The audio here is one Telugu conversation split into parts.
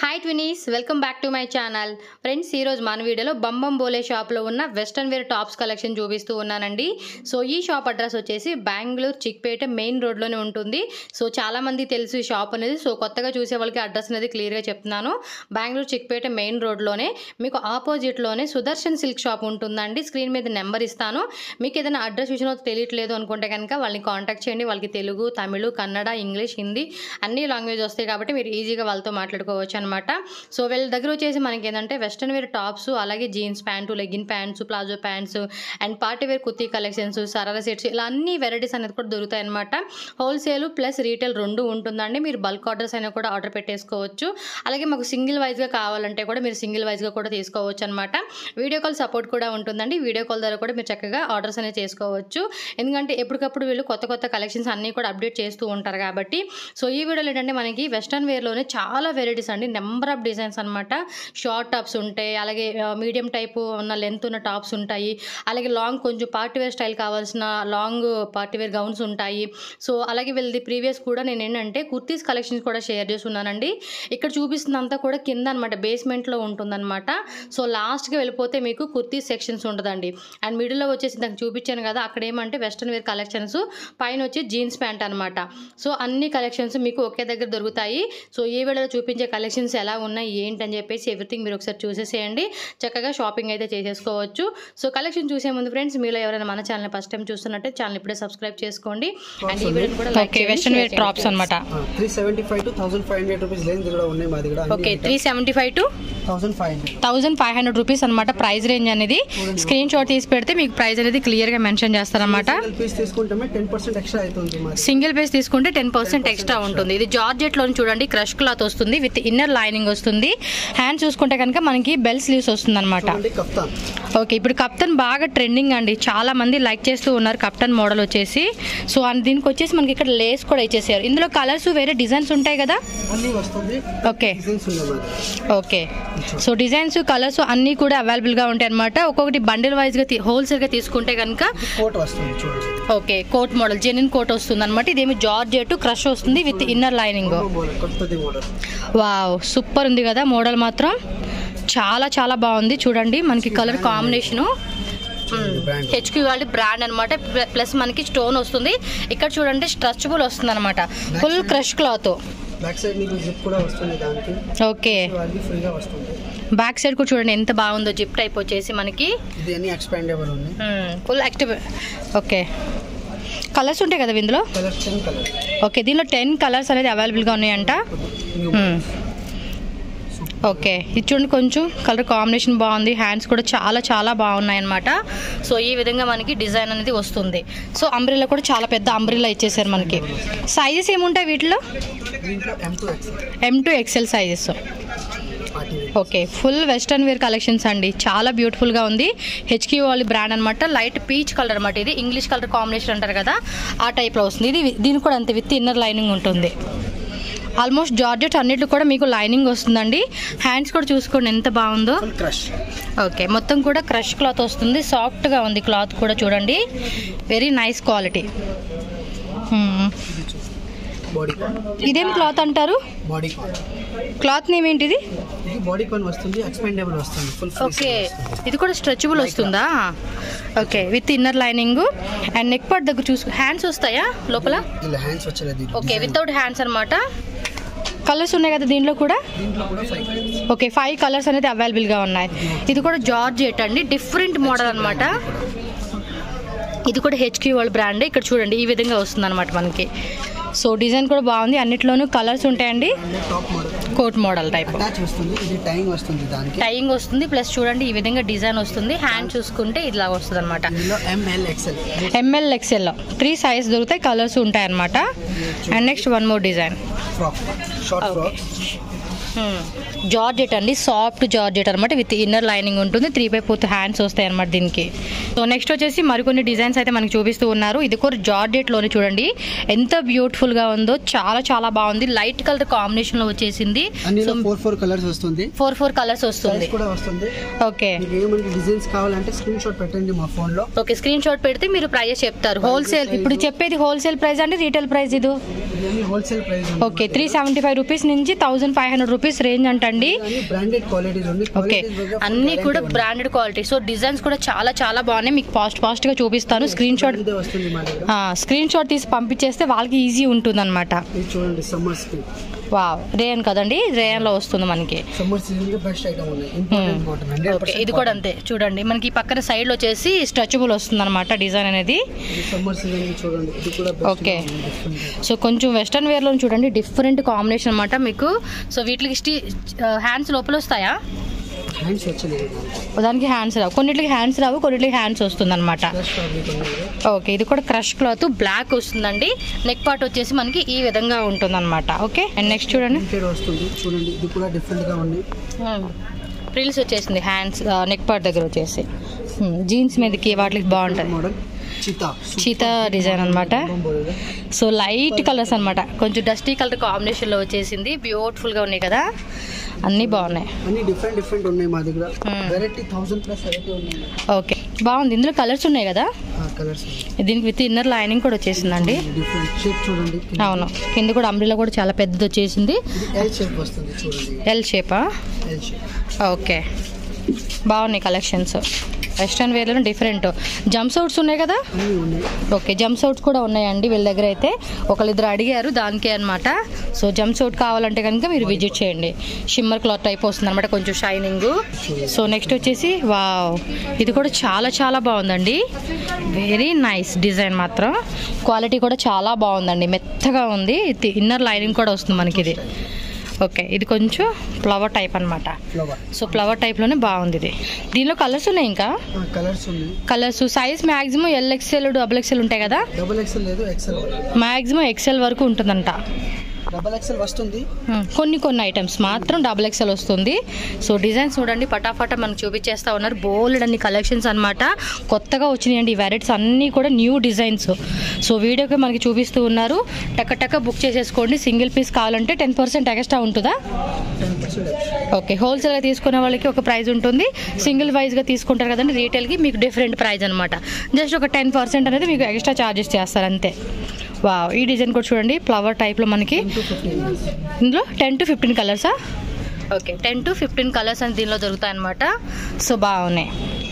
Hi twinies welcome back to my channel friends ఈరోజు మన వీడియోలో బంబం బోలే షాప్లో ఉన్న వెస్ట్రన్ వేర్ టాప్స్ కలెక్షన్ చూపిస్తూ ఉన్నానండి సో ఈ షాప్ అడ్రస్ వచ్చేసి బెంగళూరు చిక్పేట మెయిన్ రోడ్లోనే ఉంటుంది సో చాలామంది తెలుసు ఈ షాప్ అనేది సో కొత్తగా చూసే వాళ్ళకి అడ్రస్ అనేది క్లియర్గా చెప్తున్నాను బెంగళూరు చిక్పేట మెయిన్ రోడ్లోనే మీకు ఆపోజిట్లోనే సుదర్శన్ సిల్క్ షాప్ ఉంటుందండి స్క్రీన్ మీద నెంబర్ ఇస్తాను మీకు ఏదైనా అడ్రస్ విషయంలో తెలియట్లేదు అనుకుంటే కనుక వాళ్ళని కాంటాక్ట్ చేయండి వాళ్ళకి తెలుగు తమిళ్ కన్నడ ఇంగ్లీష్ హిందీ అన్ని లాంగ్వేజ్ వస్తాయి కాబట్టి మీరు ఈజీగా వాళ్ళతో మాట్లాడుకోవచ్చు అనమాట సో వీళ్ళ దగ్గర వచ్చేసి మనకి ఏంటంటే వెస్ట్రన్ వేర్ టాప్స్ అలాగే jeans pant legging pants palazzo pants and party wear kurti collections sharara sets ఇలా అన్ని వెరైటీస్ అనేది కూడా దొరుకుతాయి అనమాట హోల్సేల్ ప్లస్ రీటైల్ రెండు ఉంటుందండి మీరు బల్క్ ఆర్డర్స్ అయినా కూడా ఆర్డర్ పెట్టేసుకోవచ్చు అలాగే మాకు సింగిల్ వైజ్గా కావాలంటే కూడా మీరు సింగిల్ వైజ్గా కూడా తీసుకోవచ్చు అనమాట వీడియో కాల్ సపోర్ట్ కూడా ఉంటుందండి వీడియో కాల్ ద్వారా కూడా మీరు చక్కగా ఆర్డర్స్ అనేది చేసుకోవచ్చు ఎందుకంటే ఎప్పటికప్పుడు వీళ్ళు కొత్త కొత్త కలెక్షన్స్ అన్నీ కూడా అప్డేట్ చేస్తూ ఉంటారు కాబట్టి సో ఈ వీడియోలో ఏంటంటే మనకి వెస్ట్రన్ వేర్లోనే చాలా వెరైటీస్ అండి నెంబర్ ఆఫ్ డిజైన్స్ అనమాట షార్ట్ టాప్స్ ఉంటాయి అలాగే మీడియం టైప్ ఉన్న లెంత్ ఉన్న టాప్స్ ఉంటాయి అలాగే లాంగ్ కొంచెం పార్టీ వేర్ స్టైల్ కావాల్సిన లాంగ్ పార్టీ వేర్ గౌన్స్ ఉంటాయి సో అలాగే వీళ్ళది ప్రీవియస్ కూడా నేను ఏంటంటే కుర్తీస్ కలెక్షన్స్ కూడా షేర్ చేస్తున్నానండి ఇక్కడ చూపిస్తుందంతా కూడా కింద అనమాట బేస్మెంట్లో ఉంటుందన్నమాట సో లాస్ట్కి వెళ్ళిపోతే మీకు కుర్తీస్ సెక్షన్స్ ఉంటుందండి అండ్ మిడిల్లో వచ్చేసి నాకు చూపించాను కదా అక్కడ ఏమంటే వెస్ట్రన్ వేర్ కలెక్షన్స్ పైన వచ్చి జీన్స్ ప్యాంట్ అనమాట సో అన్ని కలెక్షన్స్ మీకు ఒకే దగ్గర దొరుకుతాయి సో ఈ వీడియోలో చూపించే కలెక్షన్స్ ఎలా ఉన్నాయి ఏంటి అని చెప్పేసి ఎవ్రీథింగ్ మీరు ఒకసారి చూసేసేయండి చక్కగా షాపింగ్ అయితే చేసేసుకోవచ్చు సో కలెక్షన్ చూసే ముందు ఫ్రెండ్స్ మీలో ఎవరైనా మన ఛానల్ ఫస్ట్ టైం చూస్తున్నట్టే ఛానల్ ఇప్పుడే సబ్స్క్రైబ్ చేసుకోండి అండ్ ఈ వీడియో కూడా ఓకే వెస్ట్రన్ వేర్ టాప్స్ అనమాట three seventy five to thousand five hundred rupees range కూడా ఉన్నాయి మా దగ్గర okay three seventy five to thousand five hundred thousand five hundred rupees అనమాట ప్రైస్ రేంజ్ అనేది స్క్రీన్ షాట్ తీసి పెడితే మీకు ప్రైస్ అనేది క్లియర్గా మెన్షన్ చేస్తారనమాట సింగిల్ పీస్ తీసుకుంటే టెన్ పర్సెంట్ ఎక్స్ట్రా అవుతుంది మాది సింగిల్ పీస్ తీసుకుంటే టెన్ పర్సెంట్ ఎక్స్ట్రా ఉంటుంది ఇది జార్జెట్ లో చూడండి క్రష్ క్లాత్ వస్తుంది విత్ ఇన్నర్ లైనింగ్ వస్తుంది హ్యాండ్ చూసుకుంటే కనుక మనకి బెల్ స్లీవ్స్ వస్తుంది అనమాట చూడండి కప్తాన్ ఓకే ఇప్పుడు కప్టన్ బాగా ట్రెండింగ్ అండి చాలా మంది లైక్ చేస్తూ ఉన్నారు కప్టన్ మోడల్ వచ్చేసి సో అండ్ దీనికి వచ్చేసి మనకి ఇక్కడ లేస్ కూడా ఇచ్చేసారు ఇందులో కలర్స్ వేరే డిజైన్స్ ఉంటాయి కదా అన్ని వస్తుంది ఓకే డిజైన్స్ ఉన్నాయి మాది ఓకే సో డిజైన్స్ కలర్స్ అన్నీ కూడా అవైలబుల్గా ఉంటాయి అనమాట ఒక్కొక్కటి బండిల్ వైజ్గా హోల్సేల్గా తీసుకుంటే కనుక కోట్ వస్తుంది చూడండి ఓకే కోట్ మోడల్ జెనిన్ కోట్ వస్తుంది అనమాట ఇదేమి జార్జెట్ క్రష్ వస్తుంది విత్ ఇన్నర్ లైనింగ్ మోడల్ కొత్తది మోడల్ వావ్ సూపర్ ఉంది కదా మోడల్ మాత్రం చాలా చాలా బాగుంది చూడండి మనకి కలర్ కాంబినేషను బ్రాండ్ హెచ్క్యూ వాళ్ళ బ్రాండ్ అనమాట ప్లస్ మనకి స్టోన్ వస్తుంది ఇక్కడ చూడండి స్ట్రెచబుల్ వస్తుంది అనమాట full crush cloth back side మీకు జిప్ కూడా వస్తుంది దానికి ఓకే వాళ్ళకి ఫ్రీగా వస్తుంది బ్యాక్ సైడ్ కూడా చూడండి ఎంత బాగుందో జిప్ టైప్ వచ్చేసి మనకి ఇది అన్ని ఎక్స్పాండబుల్ ఉంది ఫుల్ యాక్టివ్ ఓకే కలర్స్ ఉంటాయి కదా ఇందులో కలర్ టెన్ కలర్ ఓకే దీనిలో టెన్ కలర్స్ అనేది అవైలబుల్గా ఉన్నాయంట మ్మ్. ఓకే ఇది చూడండి కొంచెం కలర్ కాంబినేషన్ బాగుంది హ్యాండ్స్ కూడా చాలా చాలా బాగున్నాయి అనమాట సో ఈ విధంగా మనకి డిజైన్ అనేది వస్తుంది సో అంబ్రిల్లా కూడా చాలా పెద్ద అంబ్రిల్లా ఇచ్చేసారు మనకి సైజెస్ ఏముంటాయి వీటిలో దీంట్లో M to X M to XL sizes party okay full western wear collections అండి చాలా బ్యూటిఫుల్గా ఉంది హెచ్క్యూ వాళ్ళ బ్రాండ్ అనమాట లైట్ పీచ్ కలర్ అనమాట ఇది ఇంగ్లీష్ కలర్ కాంబినేషన్ అంటారు కదా ఆ టైప్లో వస్తుంది ఇది దీనికి కూడా అంతే విత్ ఇన్నర్ లైనింగ్ ఉంటుంది ఆల్మోస్ట్ జార్జెట్ అన్నిట్లో కూడా మీకు లైనింగ్ వస్తుందండి హ్యాండ్స్ కూడా చూసుకోండి ఎంత బాగుందో ఫుల్ క్రష్ ఓకే మొత్తం కూడా క్రష్ క్లాత్ వస్తుంది సాఫ్ట్గా ఉంది క్లాత్ కూడా చూడండి very nice quality bodycon ఇదేం క్లాత్ అంటారు బాడీ కాన్ క్లాత్ నేమ్ ఏంటిది ఇది బాడీ కాన్ వస్తుంది ఎక్స్పాండబుల్ వస్తుంది ఫుల్ ఓకే ఇది కూడా స్ట్రెచబుల్ వస్తుందా okay with inner lining and neck part దగ్గర చూసు హ్యాండ్స్ వస్తాయా లోపల ఇలా హ్యాండ్స్ వచ్చేది ఓకే వితౌట్ హ్యాండ్స్ అనమాట కలర్స్ ఉన్నాయి కదా దీనిలో కూడా దీంట్లో కూడా five colours okay five colours అనేది అవైలబుల్గా ఉన్నాయి ఇది కూడా జార్జెట్ అండి డిఫరెంట్ మోడల్ అనమాట ఇది కూడా హెచ్క్యూ వాళ్ళ బ్రాండ్ ఇక్కడ చూడండి ఈ విధంగా వస్తుంది అనమాట మనకి సో డిజైన్ కూడా బాగుంది అన్నిట్లోనూ కలర్స్ ఉంటాయండి top model coat model type attach వస్తుంది ఇది టైం వస్తుంది దానికి టైయింగ్ వస్తుంది ప్లస్ చూడండి ఈ విధంగా డిజైన్ వస్తుంది హ్యాండ్ చూసుకుంటే ఇలా వస్తుంది అనమాట ఇందులో ఎంఎల్ ఎక్స్ఎల్ ఎంఎల్ ఎక్స్ఎల్లో త్రీ సైజ్ దొరుకుతాయి కలర్స్ ఉంటాయి అనమాట and next one more design frock short frock georgette అండి సాఫ్ట్ జార్జెట్ అనమాట విత్ ఇన్నర్ లైనింగ్ ఉంటుంది త్రీ బై ఫోర్త్ హ్యాండ్స్ వస్తాయి అనమాట దీనికి సో నెక్స్ట్ వచ్చేసి మరికొన్ని డిజైన్స్ అయితే మనకి చూపిస్తూ ఉన్నారు ఇది కూడా జార్జెట్ లోనే చూడండి ఎంత బ్యూటిఫుల్ గా ఉందో చాలా చాలా బాగుంది లైట్ కలర్ కాంబినేషన్ లో వచ్చేసింది అన్నిలో ఫోర్ ఫోర్ కలర్స్ వస్తుంది ఫోర్ ఫోర్ కలర్స్ వస్తుంది సైజ్ కూడా వస్తుంది ఓకే మీకు ఏమంటే డిజైన్స్ కావాలంటే స్క్రీన్ షాట్ పెట్టండి మా ఫోన్ లో ఓకే స్క్రీన్ షాట్ పెడితే మీరు ప్రైజెస్ చెప్తారు హోల్సేల్ ఇప్పుడు చెప్పేది హోల్సేల్ ప్రైస్ అంటే రీటైల్ ప్రైస్ ఇది ఇవన్నీ wholesale price okay three seventy five rupees నుంచి thousand five hundred rupees range అంటండి బ్రాండెడ్ క్వాలిటీస్ ఉంది ఓకే Qualities వల్ల full అన్ని కూడా guarantee branded quality so designs కూడా చాలా చాలా బాగున్నాయి మీకు ఫాస్ట్ ఫాస్ట్ గా చూపిస్తాను స్క్రీన్ షాట్ ఇదే వస్తుంది మా దగ్గర స్క్రీన్ షాట్ తీసి పంపించేస్తే వాళ్ళకి ఈజీ ఉంటుంది అనమాట ఇది చూడండి సమ్మర్స్ కి వావ్ రేయన్ కదండి రేయన్ లో వస్తుంది మనకి సమ్మర్ సీజన్ కి బెస్ట్ ఐటమ్ ఉన్నాయి ఇంపార్టెంట్ కాటన్ హండ్రెడ్ ఓకే ఇది కూడా అంతే చూడండి మనకి ఈ పక్కన సైడ్ లో వచ్చేసి స్ట్రెచబుల్ వస్తుంది అనమాట డిజైన్ అనేది ఇది సమ్మర్ సీజన్ కి చూడండి ఇది కూడా Okay. సో కొంచెం వెస్ట్రన్ వేర్ లో చూడండి డిఫరెంట్ కాంబినేషన్ అనమాట మీకు సో వీటికి స్టీ హ్యాండ్స్ లోపల వస్తాయా హ్యాండ్స్ వచ్చింది దానికి హ్యాండ్స్ రావు కొన్నిటికి హ్యాండ్స్ రావు కొన్నిటికి హ్యాండ్స్ వస్తుంది అనమాట ఫ్రెష్ ఫ్యాబ్రిక్ ఉంది ఓకే ఇది కూడా క్రష్ క్లాత్ బ్లాక్ వస్తుందండి నెక్ పార్ట్ వచ్చేసి మనకి ఈ విధంగా ఉంటుంది అనమాట ఓకే అండ్ నెక్స్ట్ చూడండి ప్రింటెడ్ వస్తుంది చూడండి ఇది కూడా డిఫరెంట్ గా ఉంది ప్రిల్స్ వచ్చేసింది హ్యాండ్స్ నెక్ పార్ట్ దగ్గర వచ్చేసి జీన్స్ మీదకి వాటికి బాగుంటుంది మోడల్ చితా చీతా డిజైన్ అనమాట సో లైట్ కలర్స్ అన్నమాట కొంచెం డస్టీ కలర్ కాంబినేషన్లో వచ్చేసింది బ్యూటిఫుల్గా ఉన్నాయి కదా అన్నీ బాగున్నాయి అన్ని డిఫరెంట్ డిఫరెంట్ ఉన్నాయి మా దగ్గర Hmm. Variety thousand plus variety ఉన్నాయి ఓకే బాగుంది ఇందులో కలర్స్ ఉన్నాయి కదా కలర్స్ దీనికి విత్ ఇన్నర్ లైనింగ్ కూడా వచ్చేసిందండి డిఫరెంట్ షేప్ చూడండి అవును కింద కూడా అంబ్రిలా కూడా చాలా పెద్దది వచ్చేసింది ఇది ఎల్ షేప్ వస్తుంది చూడండి ఎల్ షేపా ఎల్ షేప్ ఓకే బాగున్నాయి కలెక్షన్స్ వెస్ట్రన్ వేర్లో డిఫరెంట్ జంప్ సూట్స్ ఉన్నాయి కదా అన్నీ ఉన్నాయి ఓకే జంప్ సూట్స్ కూడా ఉన్నాయండి వీళ్ళ దగ్గర అయితే ఒకళ్ళిద్దరు అడిగారు దానికే అనమాట సో జంప్ సూట్ కావాలంటే కనుక మీరు విజిట్ చేయండి షిమ్మర్ క్లాత్ టైప్ వస్తుంది అనమాట కొంచెం షైనింగ్ సో నెక్స్ట్ వచ్చేసి వావ్ ఇది కూడా చాలా చాలా బాగుందండి వెరీ నైస్ డిజైన్ మాత్రం క్వాలిటీ కూడా చాలా బాగుందండి మెత్తగా ఉంది ఇన్నర్ లైనింగ్ కూడా వస్తుంది మనకి ఇది ఓకే ఇది కొంచెం ఫ్లవర్ టైప్ అన్నమాట ఫ్లవర్ సో ఫ్లవర్ టైప్లోనే బాగుంది ఇది దీనిలో కలర్స్ ఉన్నాయి ఇంకా కలర్స్ ఉన్నాయి colours size maximum L XL double XL ఉంటాయి కదా డబుల్ ఎక్సెల్ లేదు ఎక్సెల్ మ్యాక్సిమం ఎక్సెల్ వరకు ఉంటుందంట డబుల్ ఎక్సెల్ వస్తుంది ఉమ్, కొన్ని కొన్ని ఐటమ్స్ మాత్రం డబుల్ ఎక్సెల్ వస్తుంది సో డిజైన్స్ చూడండి పటాపట మనకు చూపించేస్తా ఉన్నారు బోల్డ్ అన్ని కలెక్షన్స్ అన్నమాట కొత్తగా వచ్చినాయండి ఈ వెరైటీస్ అన్నీ కూడా న్యూ డిజైన్స్ సో వీడియోకి మనకి చూపిస్తూ ఉన్నారు టక్క టక్క బుక్ చేసేసుకోండి సింగిల్ పీస్ కావాలంటే టెన్ పర్సెంట్ ఎక్స్ట్రా ఉంటుందా టెన్ పర్సెంట్ ఓకే హోల్సేల్గా తీసుకునే వాళ్ళకి ఒక ప్రైస్ ఉంటుంది సింగిల్ వైజ్గా తీసుకుంటారు కదండి రీటైల్కి మీకు డిఫరెంట్ ప్రైస్ అనమాట జస్ట్ ఒక టెన్ పర్సెంట్ అనేది మీకు ఎక్స్ట్రా ఛార్జెస్ చేస్తారు అంతే వా ఈ డిజైన్ కూడా చూడండి ఫ్లవర్ టైప్లో మనకి టూ ఫిఫ్టీన్ ఇందులో టెన్ టు ఫిఫ్టీన్ కలర్సా okay ten to fifteen colours అని దీనిలో దొరుకుతాయి అనమాట సో బాగున్నాయి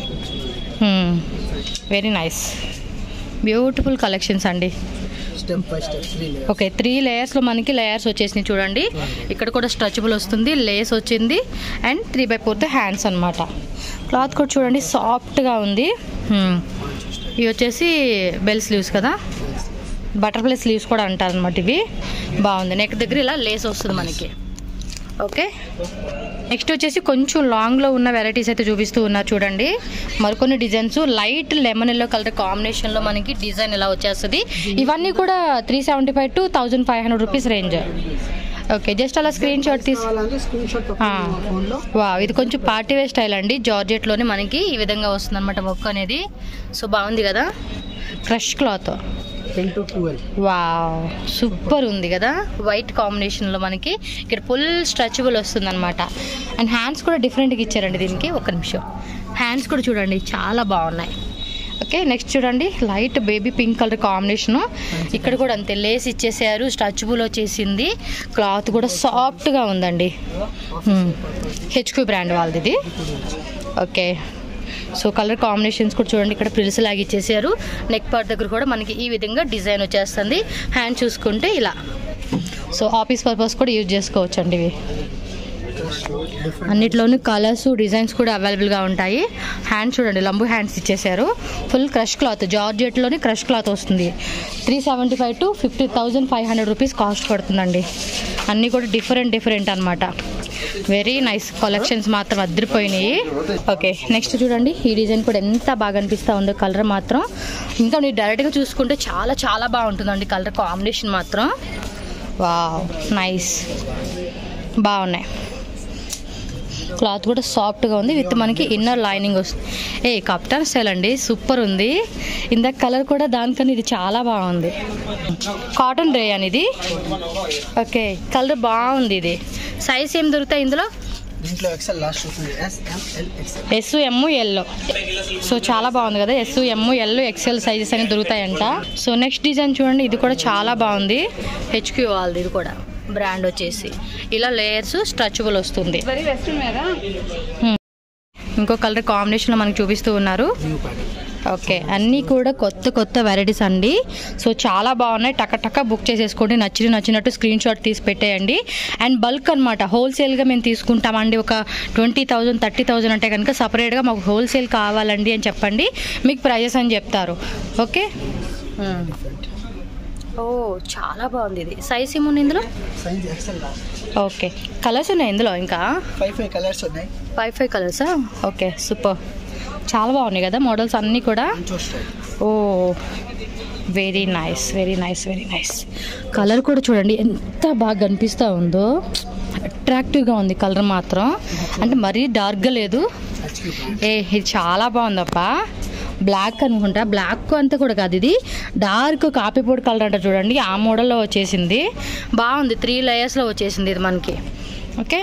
వెరీ నైస్ బ్యూటిఫుల్ కలెక్షన్స్ అండి step by step three layer okay three లేయర్స్లో మనకి లేయర్స్ వచ్చేసినాయి చూడండి ఇక్కడ కూడా స్ట్రెచబుల్ వస్తుంది లేస్ వచ్చింది and three by fourth hands అనమాట క్లాత్ కూడా చూడండి సాఫ్ట్గా ఉంది Hmm. ఇవి వచ్చేసి బెల్ స్లీవ్స్ కదా బటర్ఫ్లై స్లీవ్స్ కూడా అంటారు అనమాట ఇవి బాగుంది నెక్ దగ్గర ఇలా లేస్ వస్తుంది మనకి ఓకే నెక్స్ట్ వచ్చేసి కొంచెం లాంగ్లో ఉన్న వెరైటీస్ అయితే చూపిస్తూ ఉన్నారు చూడండి మరికొన్ని designs light lemon yellow colour కాంబినేషన్లో మనకి డిజైన్ ఇలా వచ్చేస్తుంది ఇవన్నీ కూడా three seventy five to thousand five hundred rupees range okay just అలా స్క్రీన్ షాట్ తీసి కావాలంటే స్క్రీన్ షాట్ ఆ. మా ఫోన్లో వా ఇది కొంచెం పార్టీ వేర్ స్టైల్ అండి జార్జెట్లోనే మనకి ఈ విధంగా వస్తుంది అనమాట వర్క్ అనేది సో బాగుంది కదా crush cloth ten to twelve wow super ఉంది కదా వైట్ కాంబినేషన్లో మనకి ఇక్కడ ఫుల్ స్ట్రెచబుల్ వస్తుంది అనమాట అండ్ హ్యాండ్స్ కూడా డిఫరెంట్గా ఇచ్చారండి దీనికి ఒక నిమిషం హ్యాండ్స్ కూడా చూడండి చాలా బాగున్నాయి ఓకే నెక్స్ట్ చూడండి light baby pink colour combination ఇక్కడ కూడా అంతే లేస్ ఇచ్చేసారు స్ట్రెచబుల్ వచ్చేసింది క్లాత్ కూడా సాఫ్ట్గా ఉందండి హెచ్క్యూ బ్రాండ్ వాళ్ళది ఇది ఓకే సో కలర్ కాంబినేషన్స్ కూడా చూడండి ఇక్కడ ప్రిల్స్ లాగా ఇచ్చేసారు నెక్ పార్ట్ దగ్గర కూడా మనకి ఈ విధంగా డిజైన్ వచ్చేస్తుంది హ్యాండ్ చూసుకుంటే ఇలా సో ఆఫీస్ పర్పస్ కూడా యూజ్ చేసుకోవచ్చు అండి ఇవి అన్నిట్లోనూ కలర్స్ డిజైన్స్ కూడా అవైలబుల్గా ఉంటాయి హ్యాండ్ చూడండి లంబు హ్యాండ్స్ ఇచ్చేసారు ఫుల్ క్రష్ క్లాత్ జార్జెట్లోని క్రష్ క్లాత్ వస్తుంది three seventy five to fifty thousand five hundred rupees cost పడుతుందండి అన్నీ కూడా డిఫరెంట్ డిఫరెంట్ అనమాట వెరీ నైస్ కలెక్షన్స్ మాత్రం అదిరిపోయినాయి ఓకే నెక్స్ట్ చూడండి ఈ డిజైన్ కూడా ఎంత బాగా అనిపిస్తూ ఉందో కలర్ మాత్రం ఇంకా మీరు డైరెక్ట్గా చూసుకుంటే చాలా చాలా బాగుంటుందండి కలర్ కాంబినేషన్ మాత్రం వావ్ నైస్ బాగున్నాయి క్లాత్ కూడా సాఫ్ట్గా ఉంది విత్ మనకి ఇన్నర్ లైనింగ్ వస్తుంది ఏ కప్టాన్ స్టైల్ అండి సూపర్ ఉంది ఇందాక కలర్ కూడా దానికన్నా ఇది చాలా బాగుంది కాటన్ రే అని ఇది ఓకే కలర్ బాగుంది ఇది సైజ్ ఏం దొరుకుతాయి ఇందులో దీంట్లో ఎక్సెల్ లాస్ట్ వస్తుంది S M L XL S M L so చాలా బాగుంది కదా S M L XL sizes అనేవి దొరుకుతాయంట సో నెక్స్ట్ డిజైన్ చూడండి ఇది కూడా చాలా బాగుంది హెచ్క్యూ వాళ్ళది ఇది కూడా బ్రాండ్ వచ్చేసి ఇలా లేయర్స్ స్ట్రచబుల్ వస్తుంది Hmm. ఇంకో కలర్ కాంబినేషన్లో మనకి చూపిస్తూ ఉన్నారు న్యూ ప్యాటర్న్ ఓకే అన్నీ కూడా కొత్త కొత్త వెరైటీస్ అండి సో చాలా బాగున్నాయి టక టక బుక్ చేసేసుకోండి నచ్చిన నచ్చినట్టు స్క్రీన్ షాట్ తీసి పెట్టేయండి అండ్ బల్క్ అనమాట హోల్సేల్గా మేము తీసుకుంటామండి ఒక ట్వంటీ థౌజండ్ థర్టీ థౌజండ్ అంటే కనుక సపరేట్గా మాకు హోల్సేల్ కావాలండి అని చెప్పండి మీకు ప్రైజెస్ అని చెప్తారు ఓకే డిఫరెంట్ ఓ చాలా బాగుంది ఇది సైజ్ ఏముంది ఇందులో size XL last okay colours ఉన్నాయి ఇందులో ఇంకా ఫైవ్ ఫైవ్ కలర్స్ ఉన్నాయి ఫైవ్ ఫైవ్ కలర్సా ఓకే సూపర్ చాలా బాగున్నాయి కదా మోడల్స్ అన్నీ కూడా మంచి స్టైల్ ఓ very nice very nice very nice colour కూడా చూడండి ఎంత బాగా కనిపిస్తూ ఉందో అట్రాక్టివ్గా ఉంది కలర్ మాత్రం అంటే మరీ డార్క్గా లేదు హెచ్క్యూ బ్రాండ్ ఏ ఇది చాలా బాగుందప్ప బ్లాక్ అనుకుంటా బ్లాక్ అంతా కూడా కాదు ఇది డార్క్ కాపీ పొడి కలర్ అంట చూడండి ఆ మోడల్లో వచ్చేసింది బాగుంది త్రీ లేయర్స్లో వచ్చేసింది ఇది మనకి ఓకే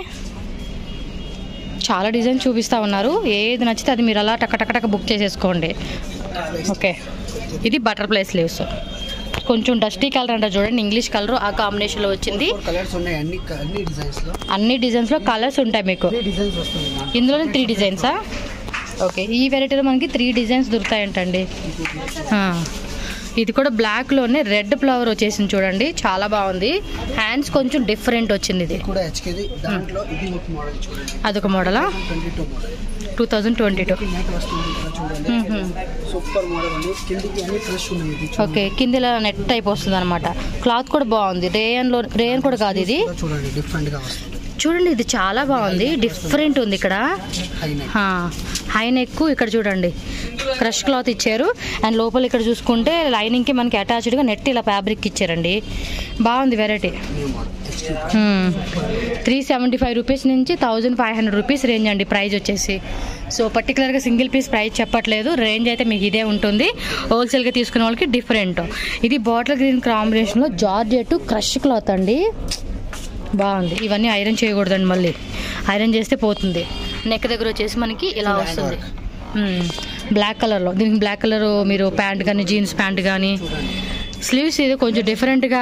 చాలా డిజైన్ చూపిస్తూ ఉన్నారు ఏది నచ్చితే అది మీరు అలా టక టక టక బుక్ చేసేసుకోండి ఓకే ఇది బటర్ఫ్లై స్లీవ్స్ కొంచెం డస్టీ కలర్ అంట చూడండి ఇంగ్లీష్ కలర్ ఆ కాంబినేషన్లో వచ్చింది ఫోర్ కలర్స్ ఉన్నాయి అన్ని అన్ని డిజైన్స్ లో అన్ని డిజైన్స్లో కలర్స్ ఉంటాయి మీకు త్రీ డిజైన్స్ వస్తుంది మ్యామ్ ఇందులోనే త్రీ డిజైన్సా ఓకే ఈ వెరైటీలో మనకి త్రీ డిజైన్స్ దొరుకుతాయంటండి ఆ, ఇది కూడా బ్లాక్లోనే రెడ్ ఫ్లవర్ వచ్చేసింది చూడండి చాలా బాగుంది హ్యాండ్స్ కొంచెం డిఫరెంట్ వచ్చింది ఇది కూడా హెచ్కేది దాంట్లో ఇది ఒక మోడల్ చూడండి అదొక మోడలా twenty two model two thousand twenty two net వస్తుంది ఇక్కడ చూడండి సూపర్ మోడల్ అండి కిందికి అన్ని ఫ్రెష్ ఉన్నాయి ఇది చూడండి. ఓకే కింద ఇలా నెట్ టైప్ వస్తుంది అనమాట క్లాత్ కూడా బాగుంది రేయన్లో రేయన్ కూడా కాదు ఇది కూడా చూడండి డిఫరెంట్ గా వస్తుంది చూడండి ఇది చాలా బాగుంది డిఫరెంట్ ఉంది ఇక్కడ హై నెక్ హై నెక్ ఇక్కడ చూడండి క్రష్ క్లాత్ ఇచ్చారు అండ్ లోపల ఇక్కడ చూసుకుంటే లైనింగ్కి మనకి అటాచ్డ్గా నెట్ ఇలా ఫ్యాబ్రిక్ ఇచ్చారండి బాగుంది variety new model HQ three seventy five rupees నుంచి thousand five hundred rupees range అండి ప్రైస్ వచ్చేసి సో పర్టికులర్గా సింగిల్ పీస్ ప్రైస్ చెప్పట్లేదు రేంజ్ అయితే మీకు ఇదే ఉంటుంది హోల్సేల్గా తీసుకునే వాళ్ళకి డిఫరెంట్ ఇది బాటిల్ గ్రీన్ కాంబినేషన్లో జార్జెట్ క్రష్ క్లాత్ అండి బాగుంది ఇవన్నీ ఐరన్ చేయకూడదండి మళ్ళీ ఐరన్ చేస్తే పోతుంది నెక్ దగ్గర వచ్చేసి మనకి ఇలా వస్తుంది బ్లాక్ కలర్లో దీనికి బ్లాక్ కలర్ మీరు ప్యాంట్ కానీ జీన్స్ ప్యాంట్ కానీ స్లీవ్స్ ఇది కొంచెం డిఫరెంట్గా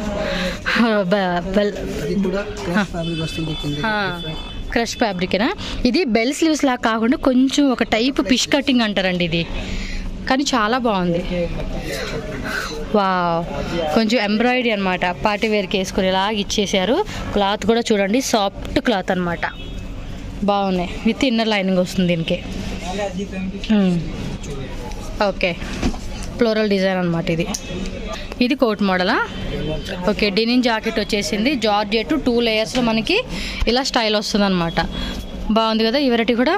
ఇది కూడా క్రాష్ ఫ్యాబ్రిక్ వస్తుంది కింద క్రష్ ఫ్యాబ్రికేనా ఇది బెల్ స్లీవ్స్ లాగా కాకుండా కొంచెం ఒక టైప్ పిష్ కటింగ్ అంటారండి ఇది కానీ చాలా బాగుంది వా కొంచెం ఎంబ్రాయిడరీ అనమాట పార్టీ వేర్కి వేసుకుని ఇలాగ ఇచ్చేసారు క్లాత్ కూడా చూడండి సాఫ్ట్ క్లాత్ అనమాట బాగున్నాయి విత్ ఇన్నర్ లైనింగ్ వస్తుంది దీనికి మ్మ్. ఓకే ఫ్లోరల్ డిజైన్ అనమాట ఇది ఇది కోట్ మోడలా ఓకే డినిన్ జాకెట్ వచ్చేసింది జార్జెట్ టూ లేయర్స్లో మనకి ఇలా స్టైల్ వస్తుంది అనమాట బాగుంది కదా ఈ వెరైటీ కూడా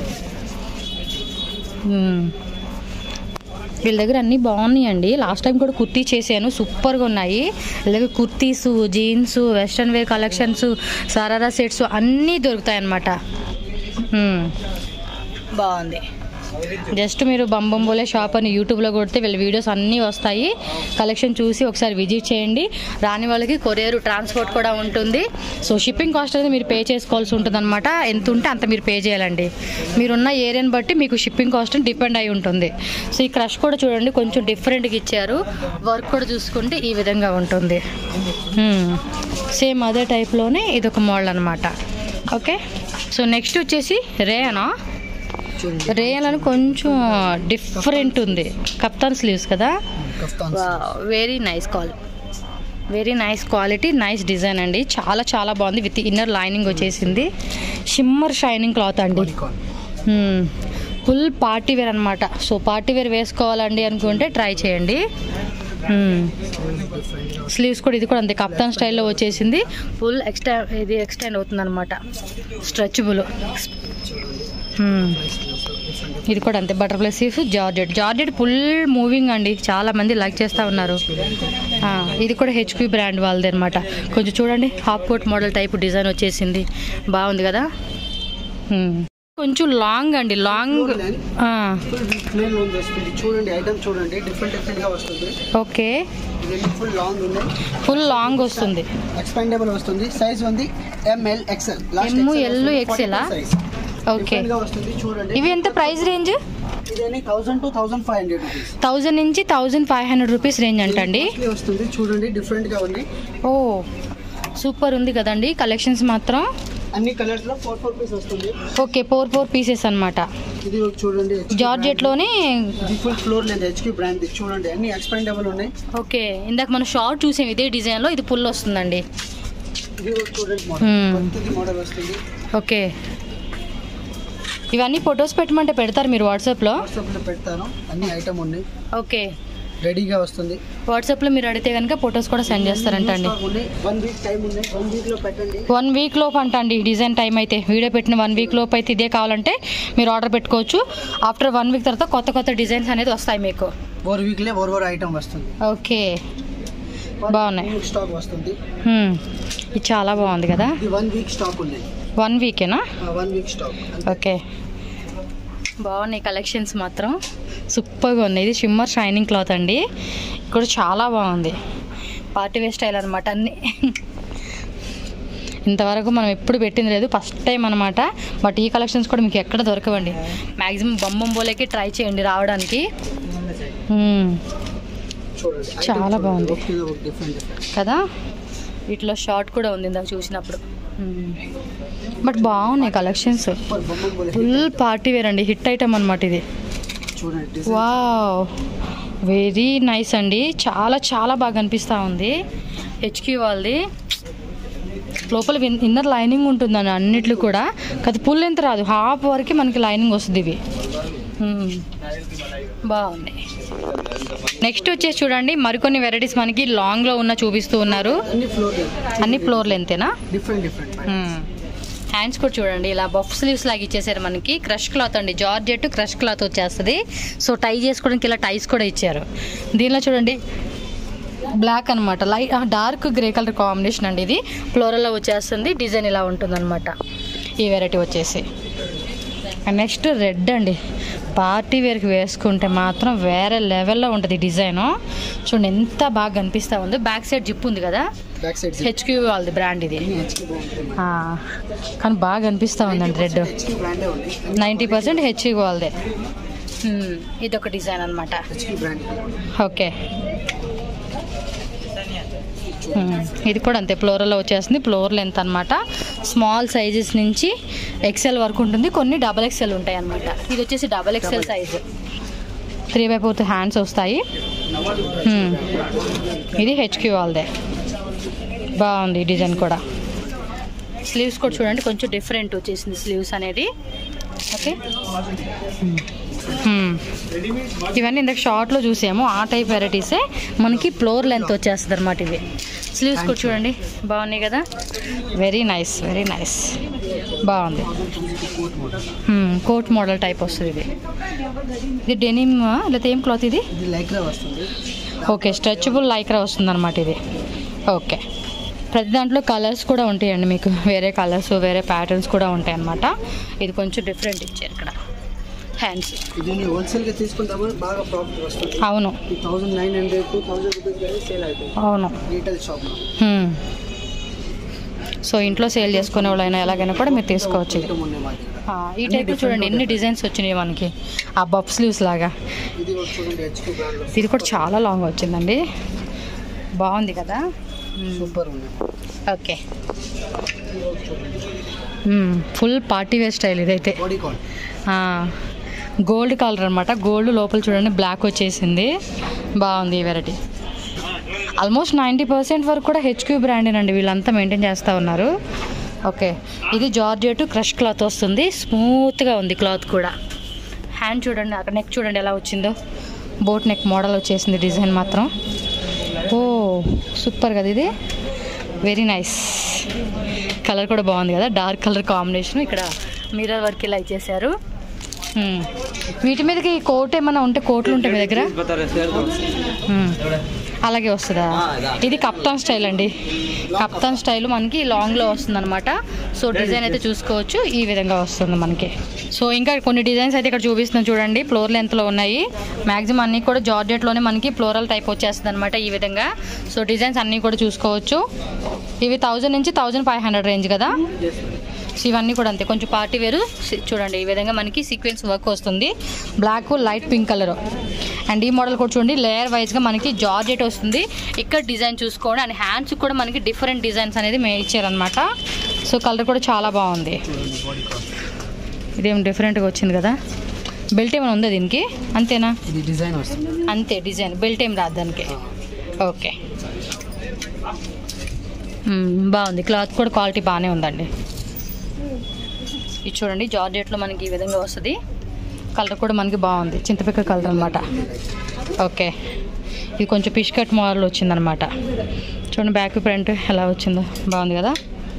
మ్మ్. వీళ్ళ దగ్గర అన్నీ బాగున్నాయండి లాస్ట్ టైం కూడా కుర్తీ చేశాను సూపర్గా ఉన్నాయి వీళ్ళ దగ్గర kurtis jeans western wear collections sharara sets అన్నీ దొరుకుతాయి అన్నమాట మ్మ్. బాగుంది జస్ట్ మీరు బంబంబోలే షాప్ అని యూట్యూబ్లో కొడితే వీళ్ళ వీడియోస్ అన్నీ వస్తాయి కలెక్షన్ చూసి ఒకసారి విజిట్ చేయండి రాని వాళ్ళకి కొరియర్ ట్రాన్స్పోర్ట్ కూడా ఉంటుంది సో షిప్పింగ్ కాస్ట్ అనేది మీరు పే చేసుకోవాల్సి ఉంటుంది అనమాట ఎంత ఉంటే అంత మీరు పే చేయాలండి మీరున్న ఏరియాని బట్టి మీకు షిప్పింగ్ కాస్ట్ డిపెండ్ అయి ఉంటుంది సో ఈ క్రష్ కూడా చూడండి కొంచెం డిఫరెంట్గా ఇచ్చారు వర్క్ కూడా చూసుకుంటే ఈ విధంగా ఉంటుంది సేమ్ అదే టైప్లోనే ఇది ఒక మోడల్ అనమాట ఓకే సో నెక్స్ట్ వచ్చేసి రేనా చూడండి రేయన్ అని కొంచెం డిఫరెంట్ ఉంది కప్తాన్ స్లీవ్స్ కదా kaftan very nice quality very nice quality nice design అండి చాలా చాలా బాగుంది విత్ ఇన్నర్ లైనింగ్ వచ్చేసింది షిమ్మర్ షైనింగ్ క్లాత్ అండి యూనికార్న్ ఫుల్ పార్టీ వేర్ అనమాట సో పార్టీ వేర్ వేసుకోవాలండి అనుకుంటే ట్రై చేయండి స్లీవ్స్ కూడా ఇది కూడా అంతే కప్తాన్ స్టైల్లో వచ్చేసింది ఫుల్ ఎక్స్టా ఇది ఎక్స్టెండ్ అవుతుంది అనమాట స్ట్రెచబుల్ ఇది కూడా అంతే butterfly sleeves georgette georgette full moving అండి చాలా మంది లైక్ చేస్తూ ఉన్నారు ఆ, ఇది కూడా హెచ్పి బ్రాండ్ వాళ్ళది అనమాట కొంచెం చూడండి half coat model type design వచ్చేసింది బాగుంది కదా హ్మ్. కొంచెం లాంగ్ అండి లాంగ్ ఆ, ఫుల్ ప్లేన్ ఉంది వస్తుంది చూడండి ఐటమ్ చూడండి డిఫరెంట్ డిఫరెంట్ గా వస్తుంది ఓకే ఇది ఫుల్ లాంగ్ ఉంది ఫుల్ లాంగ్ వస్తుంది ఎక్స్పాండబుల్ వస్తుంది సైజ్ ఉంది M L XL M, L, XL ఆ? ఓకే గా వస్తుంది చూడండి ఇవి ఎంత ప్రైస్ రేంజ్ ఇదేని thousand to thousand five hundred rupees thousand నుంచి thousand five hundred rupees range అంటండి వస్తుంది చూడండి డిఫరెంట్ గా ఉంది ఓ సూపర్ ఉంది కదండి కలెక్షన్స్ మాత్రం అన్ని కలర్స్ లో ఫోర్ ఫోర్ పీస్ వస్తుంది ఓకే ఫోర్ ఫోర్ పీసెస్ అన్నమాట ఇది ఒక చూడండి జార్జెట్లోనే ఇది ఫుల్ ఫ్లోర్ లేదు హెచ్క్యూ బ్రాండ్ చూడండి అన్ని ఎక్స్పాండబుల్ ఉన్నాయి ఓకే ఇందాక మనం షార్ట్ చూసాం ఇదే డిజైన్లో ఇది పుల్ వస్తుందండి ఇది ఒక చూడండి Hmm. మోడల్ కొత్తది మోడల్ వస్తుంది ఓకే ఇవన్నీ ఫొటోస్ పెట్టమంటే పెడతారు మీరు వాట్సాప్లో వాట్సాప్ లో పెడతాను అన్ని ఐటమ్ ఉన్నాయి ఓకే రెడీగా వస్తుంది వాట్సాప్లో మీరు అడిగితే కనుక ఫొటోస్ కూడా సెండ్ చేస్తారంట అండి వన్ వీక్ టైం ఉంది వన్ వీక్ లో పెట్టండి వన్ వీక్ లోపు అంట అండి డిజైన్ టైం అయితే వీడియో పెట్టిన వన్ వీక్ లోపు అయితే ఇదే కావాలంటే మీరు ఆర్డర్ పెట్టుకోవచ్చు ఆఫ్టర్ వన్ వీక్ తర్వాత కొత్త కొత్త డిజైన్స్ అనేది వస్తాయి మీకు ఫోర్ వీక్ లే ఓర్ ఓర్ ఐటమ్ వస్తుంది ఓకే బాగున్నాయి. స్టాక్ వస్తుంది హ్మ్. ఇది చాలా బాగుంది కదా ఇది వన్ వీక్ స్టాక్ ఉన్నాయి వన్ వీకేనా వన్ వీక్ స్టాక్ ఓకే బాగున్నాయి కలెక్షన్స్ మాత్రం సూపర్గా ఉంది ఇది షిమ్మర్ షైనింగ్ క్లాత్ అండి ఇక్కడ చాలా బాగుంది పార్టీ వేర్ స్టైల్ అనమాట అన్నీ ఇంతవరకు మనం ఎప్పుడు పెట్టింది లేదు ఫస్ట్ టైం అనమాట బట్ ఈ కలెక్షన్స్ కూడా మీకు ఎక్కడ దొరకవండి మ్యాక్సిమం బొమ్మకి ట్రై చేయండి రావడానికి మ్మ్. చూడండి చాలా బాగుంది. డిఫరెంట్ డిఫరెంట్ కదా వీటిలో షార్ట్ కూడా ఉంది ఇందాక చూసినప్పుడు మ్మ్. బట్ బాగున్నాయి కలెక్షన్స్ సూపర్ బొమ్మ బోలే ఫుల్ పార్టీ వేర్ అండి హిట్ ఐటమ్ అనమాట ఇది చూడండి డిజైన్ వావ్ వెరీ నైస్ అండి చాలా చాలా బాగా అనిపిస్తూ ఉంది హెచ్క్యూ వాళ్ళది లోపల విన్- ఇన్నర్ లైనింగ్ ఉంటుందండి అన్నిట్లు కూడా కాదు పుల్ ఎంత రాదు హాఫ్ వరకు మనకి లైనింగ్ వస్తుంది ఇవి మ్మ్. బాగుంది నెక్స్ట్ వచ్చేసి చూడండి మరికొన్ని వెరైటీస్ మనకి లాంగ్లో ఉన్న చూపిస్తూ ఉన్నారు అన్ని ఫ్లోర్ అన్ని ఫ్లోర్ లెంతేనా డిఫరెంట్ డిఫరెంట్ హ్యాండ్స్ కూడా చూడండి ఇలా బఫ్ స్లీవ్స్ లాగా ఇచ్చేసారు మనకి క్రష్ క్లాత్ అండి జార్జెట్ క్రష్ క్లాత్ వచ్చేస్తుంది సో టై చేసుకోవడానికి ఇలా టైస్ కూడా ఇచ్చారు దీనిలో చూడండి బ్లాక్ అనమాట light dark grey colour combination అండి ఇది ఫ్లోరల్లో వచ్చేస్తుంది డిజైన్ ఇలా ఉంటుంది ఈ వెరైటీ వచ్చేసి నెక్స్ట్ రెడ్ అండి పార్టీ వేర్కి వేసుకుంటే మాత్రం వేరే లెవెల్లో ఉంటుంది డిజైన్ చూడండి ఎంత బాగా కనిపిస్తూ ఉందో బ్యాక్ సైడ్ జిప్ ఉంది కదా బ్యాక్ సైడ్ హెచ్క్యూ వాళ్ళది బ్రాండ్ ఇది అన్ని హెచ్క్యూ బాగుంటుంది ఆ, కానీ బాగా అనిపిస్తూ ఉందండి రెడ్ హెచ్క్యూ బ్రాండే ఉంది నైంటీ పర్సెంట్ హెచ్ఈ వాళ్ళదే హ్మ్, ఇదొక డిజైన్ అనమాట హెచ్క్యూ బ్రాండ్ ఓకే హ్మ్, ఇది కూడా అంతే ఫ్లోరల్లో వచ్చేస్తుంది ఫ్లోర్ లెంత్ అనమాట స్మాల్ సైజెస్ నుంచి ఎక్సెల్ వరకు ఉంటుంది కొన్ని డబల్ ఎక్సెల్ ఉంటాయి అనమాట ఇది వచ్చేసి double XL size three by fourth hands వస్తాయి హ్మ్, ఇది హెచ్క్యూ వాళ్ళదే బాగుంది ఈ డిజైన్ కూడా స్లీవ్స్ కూడా చూడండి కొంచెం డిఫరెంట్ వచ్చేసింది స్లీవ్స్ అనేది ఓకే హ్మ్. ఇవన్నీ ఇందాక షార్ట్లో చూసాము ఆ టైప్ వెరైటీసే మనకి ఫ్లోర్ లెంత్ వచ్చేస్తుంది అనమాట ఇవి స్లీవ్స్ కూడా చూడండి బాగున్నాయి కదా వెరీ నైస్ వెరీ నైస్ బాగుంది హ్మ్, కోట్ మోడల్ టైప్ వస్తుంది ఇది ఇది డెనిమ్ లేకపోతే ఏం క్లాత్ ఇది ఇది లైక్రా వస్తుంది ఓకే స్ట్రెచబుల్ లైక్రా వస్తుంది అనమాట ఇది ఓకే ప్రతి దాంట్లో కలర్స్ కూడా ఉంటాయండి మీకు వేరే కలర్స్ వేరే ప్యాటర్న్స్ కూడా ఉంటాయి అనమాట ఇది కొంచెం డిఫరెంట్ ఇచ్చారు ఇక్కడ హ్యాండ్స్ ఇది హోల్సేల్ గా తీసుకుంటాము బాగా ప్రాఫిట్ వస్తుంది అవును ఈ thousand nine hundred two thousand rupees కానీ సేల్ అవుతుంది అవును రీటైల్ షాప్ లో హ్మ్. సో ఇంట్లో సేల్ చేసుకునే వాళ్ళైనా ఎలాగైనా కూడా మీరు తీసుకోవచ్చు ఇది ఐటమ్ ఉన్నాయి మా దగ్గర ఆ, ఈ టైప్ చూడండి ఎన్ని డిజైన్స్ వచ్చినాయి మనకి ఆ బఫ్ స్లీవ్స్ లాగా ఇది కూడా చూడండి హెచ్క్యూ బ్రాండ్ లో ఇది కూడా చాలా లాంగ్ వచ్చిందండి బాగుంది కదా సూపర్ ఉంది okay full party wear style ఇదైతే బాడీ కాల్ గోల్డ్ కలర్ అనమాట గోల్డ్ లోపల చూడండి బ్లాక్ వచ్చేసింది బాగుంది ఈ వెరైటీ ఆల్మోస్ట్ నైంటీ పర్సెంట్ వరకు కూడా హెచ్క్యూ బ్రాండేనండి వీళ్ళంతా మెయింటైన్ చేస్తూ ఉన్నారు ఓకే ఇది జార్జెట్ క్రష్ క్లాత్ వస్తుంది స్మూత్గా ఉంది క్లాత్ కూడా హ్యాండ్ చూడండి అక్కడ నెక్ చూడండి ఎలా వచ్చిందో బోట్ నెక్ మోడల్ వచ్చేసింది డిజైన్ మాత్రం ఓ సూపర్ కదా ఇది వెరీ నైస్ కలర్ కూడా బాగుంది కదా డార్క్ కలర్ కాంబినేషన్ ఇక్కడ మిర్రర్ వర్క్ ఇలా ఇచ్చేసారు మ్మ్. వీటి మీదకి కోట్ ఏమైనా ఉంటే కోట్లు ఉంటాయి మీ దగ్గర మ్మ్. అలాగే వస్తుందా ఇది కప్తాన్ స్టైల్ అండి కప్తాన్ స్టైల్ మనకి లాంగ్లో వస్తుంది అనమాట సో డిజైన్ అయితే చూసుకోవచ్చు ఈ విధంగా వస్తుంది మనకి సో ఇంకా కొన్ని డిజైన్స్ అయితే ఇక్కడ చూపిస్తున్నాం చూడండి ఫ్లోర్ లెంత్లో ఉన్నాయి మ్యాక్సిమం అన్నీ కూడా జార్జెట్లోనే మనకి ఫ్లోరల్ టైప్ వచ్చేస్తుంది అనమాట ఈ విధంగా సో డిజైన్స్ అన్నీ కూడా చూసుకోవచ్చు ఇవి థౌజండ్ నుంచి థౌజండ్ ఫైవ్ హండ్రెడ్ రేంజ్ కదా సో ఇవన్నీ కూడా అంతే కొంచెం పార్టీ వేరు సి- చూడండి ఈ విధంగా మనకి సీక్వెన్స్ వర్క్ వస్తుంది black light pink colour and ఈ మోడల్ కూడా చూడండి లేయర్ వైజ్గా మనకి జార్జెట్ వస్తుంది ఇక్కడ డిజైన్ చూసుకోండి అండ్ హ్యాండ్స్ కూడా మనకి డిఫరెంట్ డిజైన్స్ అనేది మే ఇచ్చారనమాట సో కలర్ కూడా చాలా బాగుంది బాడీ కాస్ట్ ఇదేం డిఫరెంట్గా వచ్చింది కదా బెల్ట్ ఏమైనా ఉందా దీనికి అంతేనా ఇది డిజైన్ వస్తుంది అంతే డిజైన్ బెల్ట్ ఏం రాదు దానికి ఓకే మ్మ్, బాగుంది క్లాత్ కూడా క్వాలిటీ బాగానే ఉందండి ఇది చూడండి జార్జెట్లో మనకి ఈ విధంగా వస్తుంది కలర్ కూడా మనకి బాగుంది చింతపిక్క కలర్ అనమాట ఓకే ఇది కొంచెం పిష్ కట్ మోడల్ వచ్చిందనమాట చూడండి బ్యాక్ ప్రింట్ ఎలా వచ్చిందో బాగుంది కదా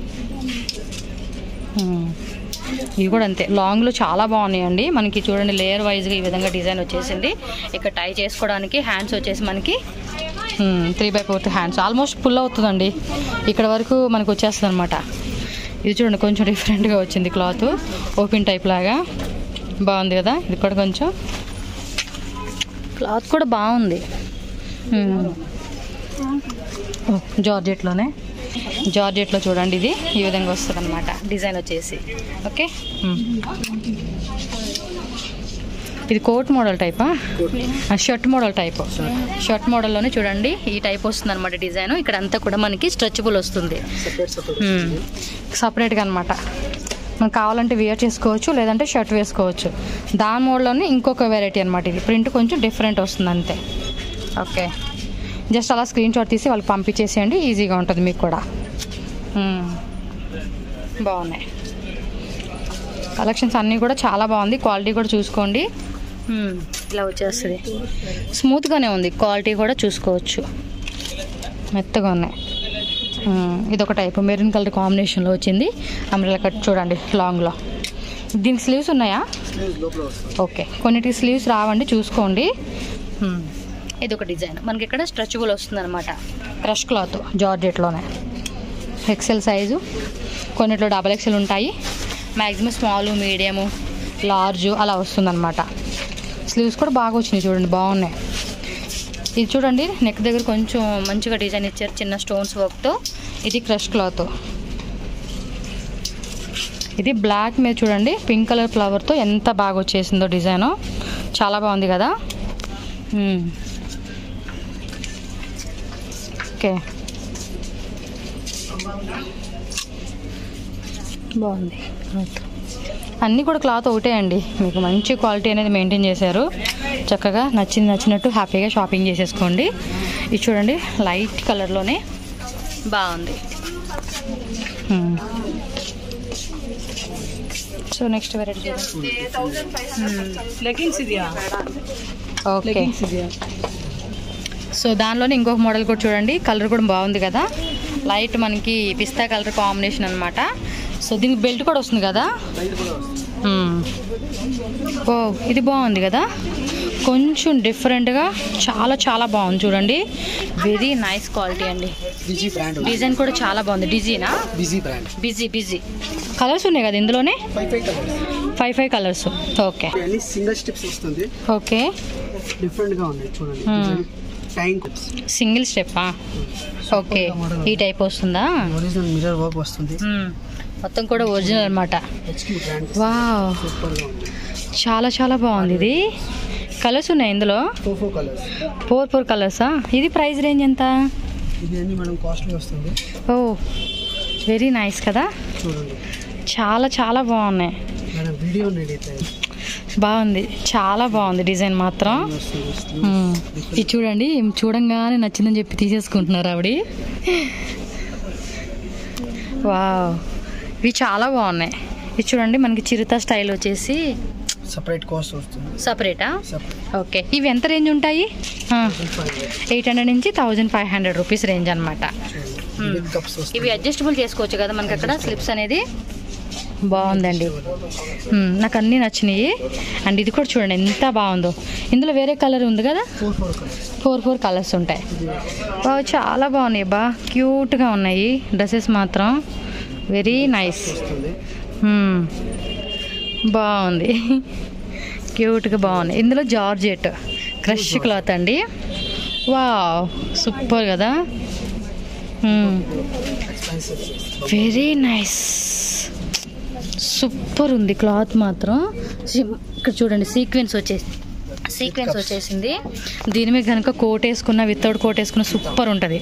మ్మ్. ఇవి కూడా అంతే లాంగ్లో చాలా బాగున్నాయండి మనకి చూడండి లేయర్ వైజ్గా ఈ విధంగా డిజైన్ వచ్చేసింది ఇక్కడ టై చేసుకోవడానికి హ్యాండ్స్ వచ్చేసి మనకి three by fourth hands almost full అవుతుందండి ఇక్కడ వరకు మనకు వచ్చేస్తుంది అనమాట ఇది చూడండి కొంచెం డిఫరెంట్గా వచ్చింది క్లాత్ ఓపెన్ టైప్ లాగా బాగుంది కదా ఇది కూడా కొంచెం క్లాత్ కూడా బాగుంది మ్మ్. ఓ, జార్జెట్లోనే జార్జెట్లో చూడండి ఇది ఈ విధంగా వస్తుంది అనమాట డిజైన్ వచ్చేసి ఓకే మ్మ్. ఇది కోట్ మోడల్ టైపా షర్ట్ మోడల్ టైప్ షర్ట్ మోడల్లోనే చూడండి ఈ టైప్ వస్తుంది అనమాట డిజైన్ ఇక్కడ అంతా కూడా మనకి స్ట్రెచబుల్ వస్తుంది సెపరేట్ సెపరేట్ సపరేట్గా అనమాట మనకు కావాలంటే వేర్ చేసుకోవచ్చు లేదంటే షర్ట్ వేసుకోవచ్చు దాని మోడల్లోనే ఇంకొక వెరైటీ అనమాట ఇది ప్రింట్ కొంచెం డిఫరెంట్ వస్తుంది అంతే ఓకే జస్ట్ అలా స్క్రీన్ షాట్ తీసి వాళ్ళకి పంపించేసేయండి ఈజీగా ఉంటుంది మీకు కూడా మ్మ్. బాగున్నాయి కలెక్షన్స్ అన్నీ కూడా చాలా బాగుంది క్వాలిటీ కూడా చూసుకోండి మ్మ్. ఇలా వచ్చేస్తుంది స్మూత్గానే ఉంది క్వాలిటీ కూడా చూసుకోవచ్చు మెత్తగా ఉన్నాయి మ్మ్. ఇది ఒక టైప్ మెరూన్ కలర్ కాంబినేషన్లో వచ్చింది అంబ్రెలా కట్ చూడండి లాంగ్లో దీనికి స్లీవ్స్ ఉన్నాయా స్లీవ్స్ లోపల వస్తుంది ఓకే కొన్నిటికి స్లీవ్స్ రావండి చూసుకోండి మ్మ్. ఇది ఒక డిజైన్ మనకి ఇక్కడ స్ట్రెచబుల్ వస్తుంది అనమాట క్రష్ క్లాత్ జార్జెట్లోనే ఎక్సెల్ సైజు కొన్నిట్లో డబల్ ఎక్సెల్ ఉంటాయి మ్యాక్సిమం స్మాల్ మీడియము లార్జ్ అలా వస్తుందన్నమాట స్లీవ్స్ కూడా బాగా వచ్చినాయి చూడండి బాగున్నాయి ఇది చూడండి నెక్ దగ్గర కొంచెం మంచిగా డిజైన్ ఇచ్చారు చిన్న స్టోన్స్ వర్క్తో ఇది క్రష్ క్లాత్ ఇది బ్లాక్ మీద చూడండి పింక్ కలర్ ఫ్లవర్తో ఎంత బాగా వచ్చేసిందో డిజైన్ చాలా బాగుంది కదా మ్మ్. ఓకే బాగుంది క్లాత్ అన్నీ కూడా క్లాత్ ఒకటే అండి మీకు మంచి క్వాలిటీ అనేది మెయింటైన్ చేశారు చక్కగా నచ్చింది నచ్చినట్టు హ్యాపీగా షాపింగ్ చేసేసుకోండి ఇది చూడండి లైట్ కలర్లోనే బాగుంది మ్మ్. సో నెక్స్ట్ వెరైటీ లెగిన్స్ ఇదియా ఓకే లెగిన్స్ ఇదియా సో దానిలోనే ఇంకొక మోడల్ కూడా చూడండి కలర్ కూడా బాగుంది కదా లైట్ మనకి పిస్తా కలర్ కాంబినేషన్ అనమాట సో దీనికి బెల్ట్ కూడా వస్తుంది కదా బయట కూడా వస్తుంది మ్మ్. ఓ ఇది బాగుంది కదా కొంచెం డిఫరెంట్గా చాలా చాలా బాగుంది చూడండి వెరీ నైస్ క్వాలిటీ అండి బిజీ బ్రాండ్ డిజైన్ కూడా చాలా బాగుంది డిజీనా BG brand BG BG colours ఉన్నాయి కదా ఇందులోనే five five colours five five colours okay అన్ని సింగిల్ స్టెప్స్ వస్తుంది ఓకే డిఫరెంట్ గా ఉన్నాయి చూడండి Hmm. టైం క్లిప్స్ సింగిల్ స్టెప్పా ఓకే ఈ టైప్ వస్తుందా ఒరిజినల్ మిర్రర్ వర్క్ వస్తుంది మ్మ్. మొత్తం కూడా ఒరిజినల్ అనమాట హెచ్క్యూ బ్రాండ్ వావ్ సూపర్ గా ఉంది చాలా చాలా బాగుంది ఇది కలర్స్ ఉన్నాయి ఇందులో four four colours four four కలర్సా ఇది ప్రైస్ రేంజ్ ఎంత ఇది అన్ని మేడం కాస్ట్లీ వస్తుంది ఓ వెరీ నైస్ కదా చూడండి చాలా చాలా బాగున్నాయి మేడం వీడియో అయితే బాగుంది చాలా బాగుంది డిజైన్ మాత్రం వస్తుంది మ్మ్. ఇది చూడండి చూడంగానే నచ్చిందని చెప్పి తీసేసుకుంటున్నారు ఆవిడ వావ్ ఇవి చాలా బాగున్నాయి ఇది చూడండి మనకి చిరుత స్టైల్ వచ్చేసి సపరేట్ కాస్ట్ వస్తుంది సపరేటా సపరేట్ ఓకే ఇవి ఎంత రేంజ్ ఉంటాయి ఎయిట్ హండ్రెడ్ నుంచి thousand five hundred rupees range అనమాట కప్స్ ఇవి వస్తుంది అడ్జస్టబుల్ చేసుకోవచ్చు కదా మనకి అక్కడ స్లిప్స్ అనేది బాగుందండి మ్మ్, నాకు అన్నీ నచ్చినాయి అండ్ ఇది కూడా చూడండి ఎంత బాగుందో ఇందులో వేరే కలర్ ఉంది కదా four four colours four four colours ఉంటాయి బాగా చాలా బాగున్నాయి బా క్యూట్గా ఉన్నాయి డ్రెస్సెస్ మాత్రం వెరీ నైస్ వస్తుంది మ్మ్. బాగుంది క్యూట్గా బాగుంది ఇందులో జార్జెట్ క్రష్ క్లాత్ అండి వా సూపర్ కదా ఎక్స్పెన్సివ్ వెరీ నైస్ సూపర్ ఉంది క్లాత్ మాత్రం సిమ్- ఇక్కడ చూడండి సీక్వెన్స్ వచ్చేసి సీక్వెన్స్ వచ్చేసింది దీని మీద కనుక కోట్ వేసుకున్న వితౌట్ కోట్ వేసుకున్న సూపర్ ఉంటుంది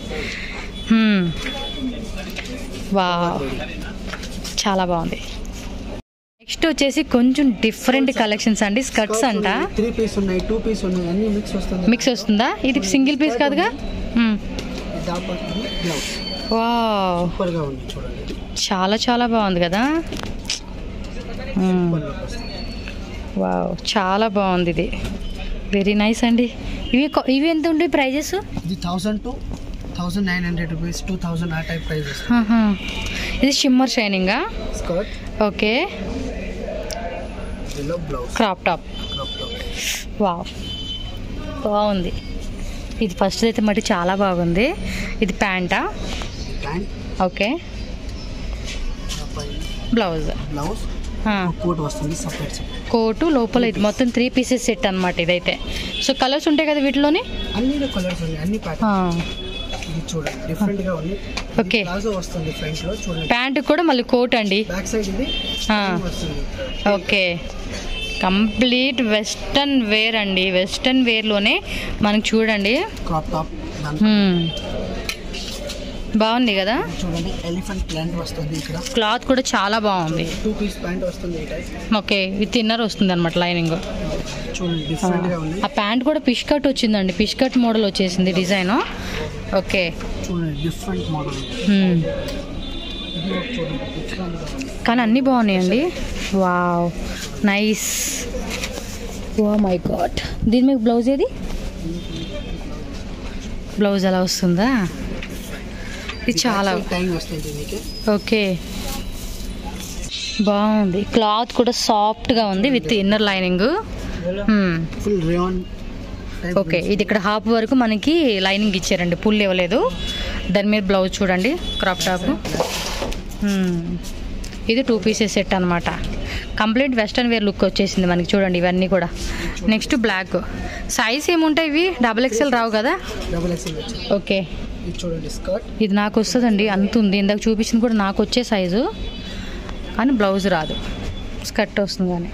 వా చాలా బాగుంది నెక్స్ట్ వచ్చేసి కొంచెం డిఫరెంట్ కలెక్షన్స్ అండి స్కర్ట్స్ అంట త్రీ పీస్ ఉన్నాయి టూ పీస్ ఉన్నాయి అన్ని మిక్స్ వస్తుంది మిక్స్ వస్తుందా ఇది సింగిల్ పీస్ కాదుగా మ్మ్. డాప్ వస్తుంది బ్లౌజ్ వా సూపర్ గా ఉంది చూడండి చాలా చాలా బాగుంది కదా మ్మ్. సూపర్ లుక్ వస్తుంది వావ్ చాలా బాగుంది ఇది వెరీ నైస్ అండి ఇవి కొ- ఇవి ఎంత ఉండే ప్రైజెస్ ఇది thousand to thousand nine hundred rupees two thousand ఆ టైప్ ప్రైస్ వస్తుంది ఇది షిమ్మర్ షైనింగా స్కర్ట్ ఓకే ఇదిలో blouse crop top crop top wow బాగుంది ఇది ఫస్ట్ అయితే మటు చాలా బాగుంది ఇది ప్యాంటా pant okay blouse blouse coat వస్తుంది సపరేట్ సపరేట్ కోటు లోపల ఇది మొత్తం త్రీ పీసెస్ సెట్ అనమాట ఇదైతే సో కలర్స్ ఉంటాయి కదా వీటిలోని అన్ని కలర్స్ ఉన్నాయి అన్ని ప్యాటర్న్ ఇది చూడండి డిఫరెంట్ గా ఉంది Okay. ప్లాజో వస్తుంది ఫ్రంట్ లో చూడండి ప్యాంట్ కూడా మళ్ళీ కోట్ అండి బ్యాక్ సైడ్ ఇది ఆ. plain వస్తుంది ఓకే కంప్లీట్ వెస్టర్న్ వేర్ అండి వెస్టర్న్ వేర్లోనే మనకు చూడండి క్రాప్ టాప్ హ్మ్. బాగుంది కదా చూడండి ఎలిఫెంట్ ప్లాంట్ వస్తుంది ఇక్కడ క్లాత్ కూడా చాలా బాగుంది టూ పీస్ ప్యాంట్ వస్తుంది ఈ టైప్ ఓకే విత్ ఇన్నర్ వస్తుంది అనమాట లైనింగ్ చూడండి డిఫరెంట్ గా ఉంది ఆ ప్యాంట్ కూడా పిష్ కట్ వచ్చిందండి పిష్ కట్ మోడల్ వచ్చేసింది డిజైన్ ఓకే చూడండి డిఫరెంట్ మోడల్ హ్మ్. ఇది ఒక చూడండి డిఫరెంట్ గా ఉంది కానీ అన్నీ బాగున్నాయండి wow nice oh my god దీని మీకు బ్లౌజ్ ఏది బ్లౌజ్ అలా వస్తుందా ఇది చాలా టైం వస్తుంది మీకు ఓకే బాగుంది క్లాత్ కూడా సాఫ్ట్గా ఉంది with inner lining full rayon type okay ఇది ఇక్కడ హాఫ్ వరకు మనకి లైనింగ్ ఇచ్చారండి పుల్ ఇవ్వలేదు దాని మీద బ్లౌజ్ చూడండి క్రాప్ టాప్ ఇది టూ పీసెస్ సెట్ అనమాట కంప్లీట్ వెస్ట్రన్ వేర్ లుక్ వచ్చేసింది మనకి చూడండి ఇవన్నీ కూడా నెక్స్ట్ బ్లాక్ సైజ్ ఏముంటాయి ఇవి డబుల్ ఎక్స్ఎల్ రావు కదా డబుల్ ఎక్స్ఎల్ వచ్చింది ఓకే ఇది చూడండి స్కర్ట్ ఇది నాకు వస్తుందండి అంత ఉంది ఇందాక చూపించింది కూడా నాకు వచ్చే సైజు కానీ బ్లౌజ్ రాదు స్కర్ట్ వస్తుంది కానీ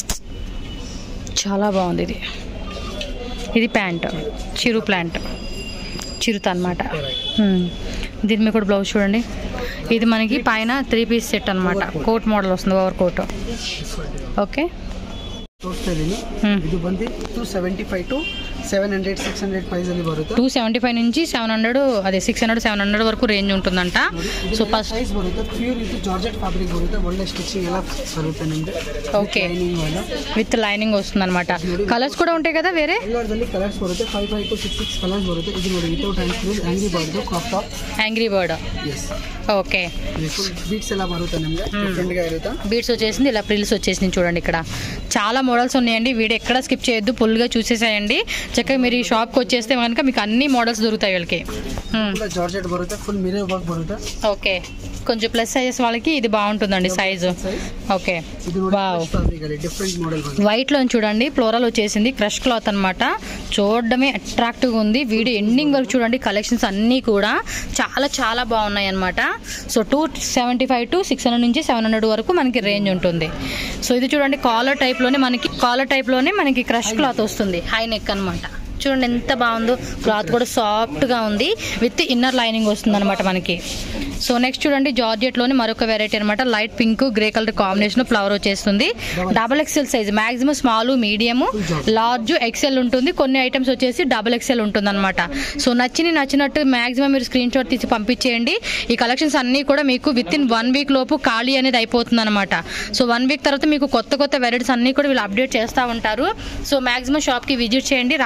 చాలా బాగుంది ఇది ఇది ప్యాంట్ చిరు ప్యాంట్ చిరుత అనమాట దీని మీద కూడా బ్లౌజ్ చూడండి ఇది మనకి పైన త్రీ పీస్ సెట్ అనమాట కోట్ మోడల్ వస్తుంది ఓవర్ కోట్ ఓకే ತೋರಿಸ್ತಾ ಇದ್ದೀನಿ ಹ್ಮ್. ಇದು ಬಂದು two seventy five two seven hundred six hundred price ಅಲ್ಲಿ ಬರುತ್ತೆ టూ సెవెంటీ ఫైవ్ నుంచి సెవెన్ హండ్రెడ్ అదే సిక్స్ హండ్రెడ్ సెవెన్ హండ్రెడ్ వరకు రేంజ్ ఉంటుందంట సో ఫస్ట్ ಸೈಜ್ ಬರುತ್ತೆ ಪ್ಯೂರ್ ಇದು ಜಾರ್ಜೆಟ್ ಫ್ಯಾಬ್ರಿಕ್ ಬರುತ್ತೆ ಒಳ್ಳೆ ಸ್ಟಿಚಿಂಗ್ ಎಲ್ಲ ಬರುತ್ತೆ ನಿಮಗೆ Okay. ಲೈನಿಂಗ್ ಎಲ್ಲ విత్ లైనింగ్ వస్తుంది అనమాట కలర్స్ కూడా ఉంటాయి కదా వేరే ಎಲ್ಲರದಲ್ಲಿ ಕಲರ್ಸ್ ಬರುತ್ತೆ five five to six six colours ಬರುತ್ತೆ ಇದು ನೋಡಿ ವಿತೌಟ್ ಹ್ಯಾಂಡ್ ಸ್ಲೀವ್ ಆಂಗಿ ಬಾರ್ದು ಕ್ರಾಪ್ ಟಾಪ್ యాంగ్రీ బర్డ్ ಎಸ್ ఓకే ಇದು ಫುಲ್ ಬೀಟ್ಸ್ ಎಲ್ಲ ಬರುತ್ತೆ ನಿಮಗೆ ಡಿಫ್ರೆಂಟ್గా ಇರುತ್ತೆ బీడ్స్ వచ్చేసింది ఇలా ప్రిల్స్ వచ్చేసింది చూడండి ఇక్కడ చాలా మోడల్స్ ఉన్నాయండి వీడియో ఎక్కడ స్కిప్ చేయొద్దు ఫుల్గా చూసేసేయండి చక్కగా మీరు ఈ షాప్కి వచ్చేస్తే కనుక మీకు అన్ని మోడల్స్ దొరుకుతాయి వీళ్ళకి మ్మ్. ಫುಲ್ ಜಾರ್ಜೆಟ್ ಬರುತ್ತೆ ಫುల్ ಮಿರರ್ ವರ್ಕ್ ಬರುತ್ತೆ ఓకే కొంచెం ప్లస్ సైజెస్ వాళ్ళకి ఇది బాగుంటుందండి సైజు ಸೈಜ್ ఓకే ಇದು వావ్ ನೋಡಿ ಫ್ಯಾಬ್ರಿಕ್ ಅಲ್ಲಿ ಡಿಫ್ರೆಂಟ್ ಮಾಡೆಲ್ ಬಂದಿದೆ వైట్ లో చూడండి ఫ్లోరల్ వచ్చేసింది క్రష్ క్లాత్ అన్నమాట చూడడమే అట్రాక్టివ్ గా ఉంది వీడియో ఎండింగ్ వరకు చూడండి కలెక్షన్స్ అన్నీ కూడా చాలా చాలా బాగున్నాయి అనమాట so two seventy five to six hundred నుంచి సెవెన్ హండ్రెడ్ వరకు మనకి రేంజ్ ఉంటుంది సో ఇది చూడండి కాలర్ టైప్ లోనే మనకి కాలర్ టైప్ లోనే మనకి క్రష్ క్లాత్ వస్తుంది హై నెక్ అన్నమాట చూడండి ఎంత బాగుందో క్లాత్ కూడా సాఫ్ట్ గా ఉంది విత్ ఇన్నర్ లైనింగ్ వస్తుంది అనమాట మనకి సో నెక్స్ట్ చూడండి జార్జెట్ లోని మరొక వెరైటీ అనమాట light pink grey colour combination flower వచ్చేస్తుంది double XL size maximum small medium large XL ఉంటుంది కొన్ని ఐటమ్స్ వచ్చేసి డబల్ ఎక్సెల్ ఉంటుంది అనమాట సో నచ్చిన నచ్చినట్టు మాక్సిమం మీరు స్క్రీన్ షాట్ తీసి పంపించేయండి ఈ కలెక్షన్స్ అన్నీ కూడా మీకు విత్ ఇన్ వన్ వీక్ లోపు ఖాళీ అనేది అయిపోతుంది అనమాట సో వన్ వీక్ తర్వాత మీకు కొత్త కొత్త వెరైటీస్ అన్నీ కూడా వీళ్ళు అప్డేట్ చేస్తూ ఉంటారు సో మాక్సిమం షాప్కి విజిట్ చేయండి రాని వాళ్ళు చక్కగా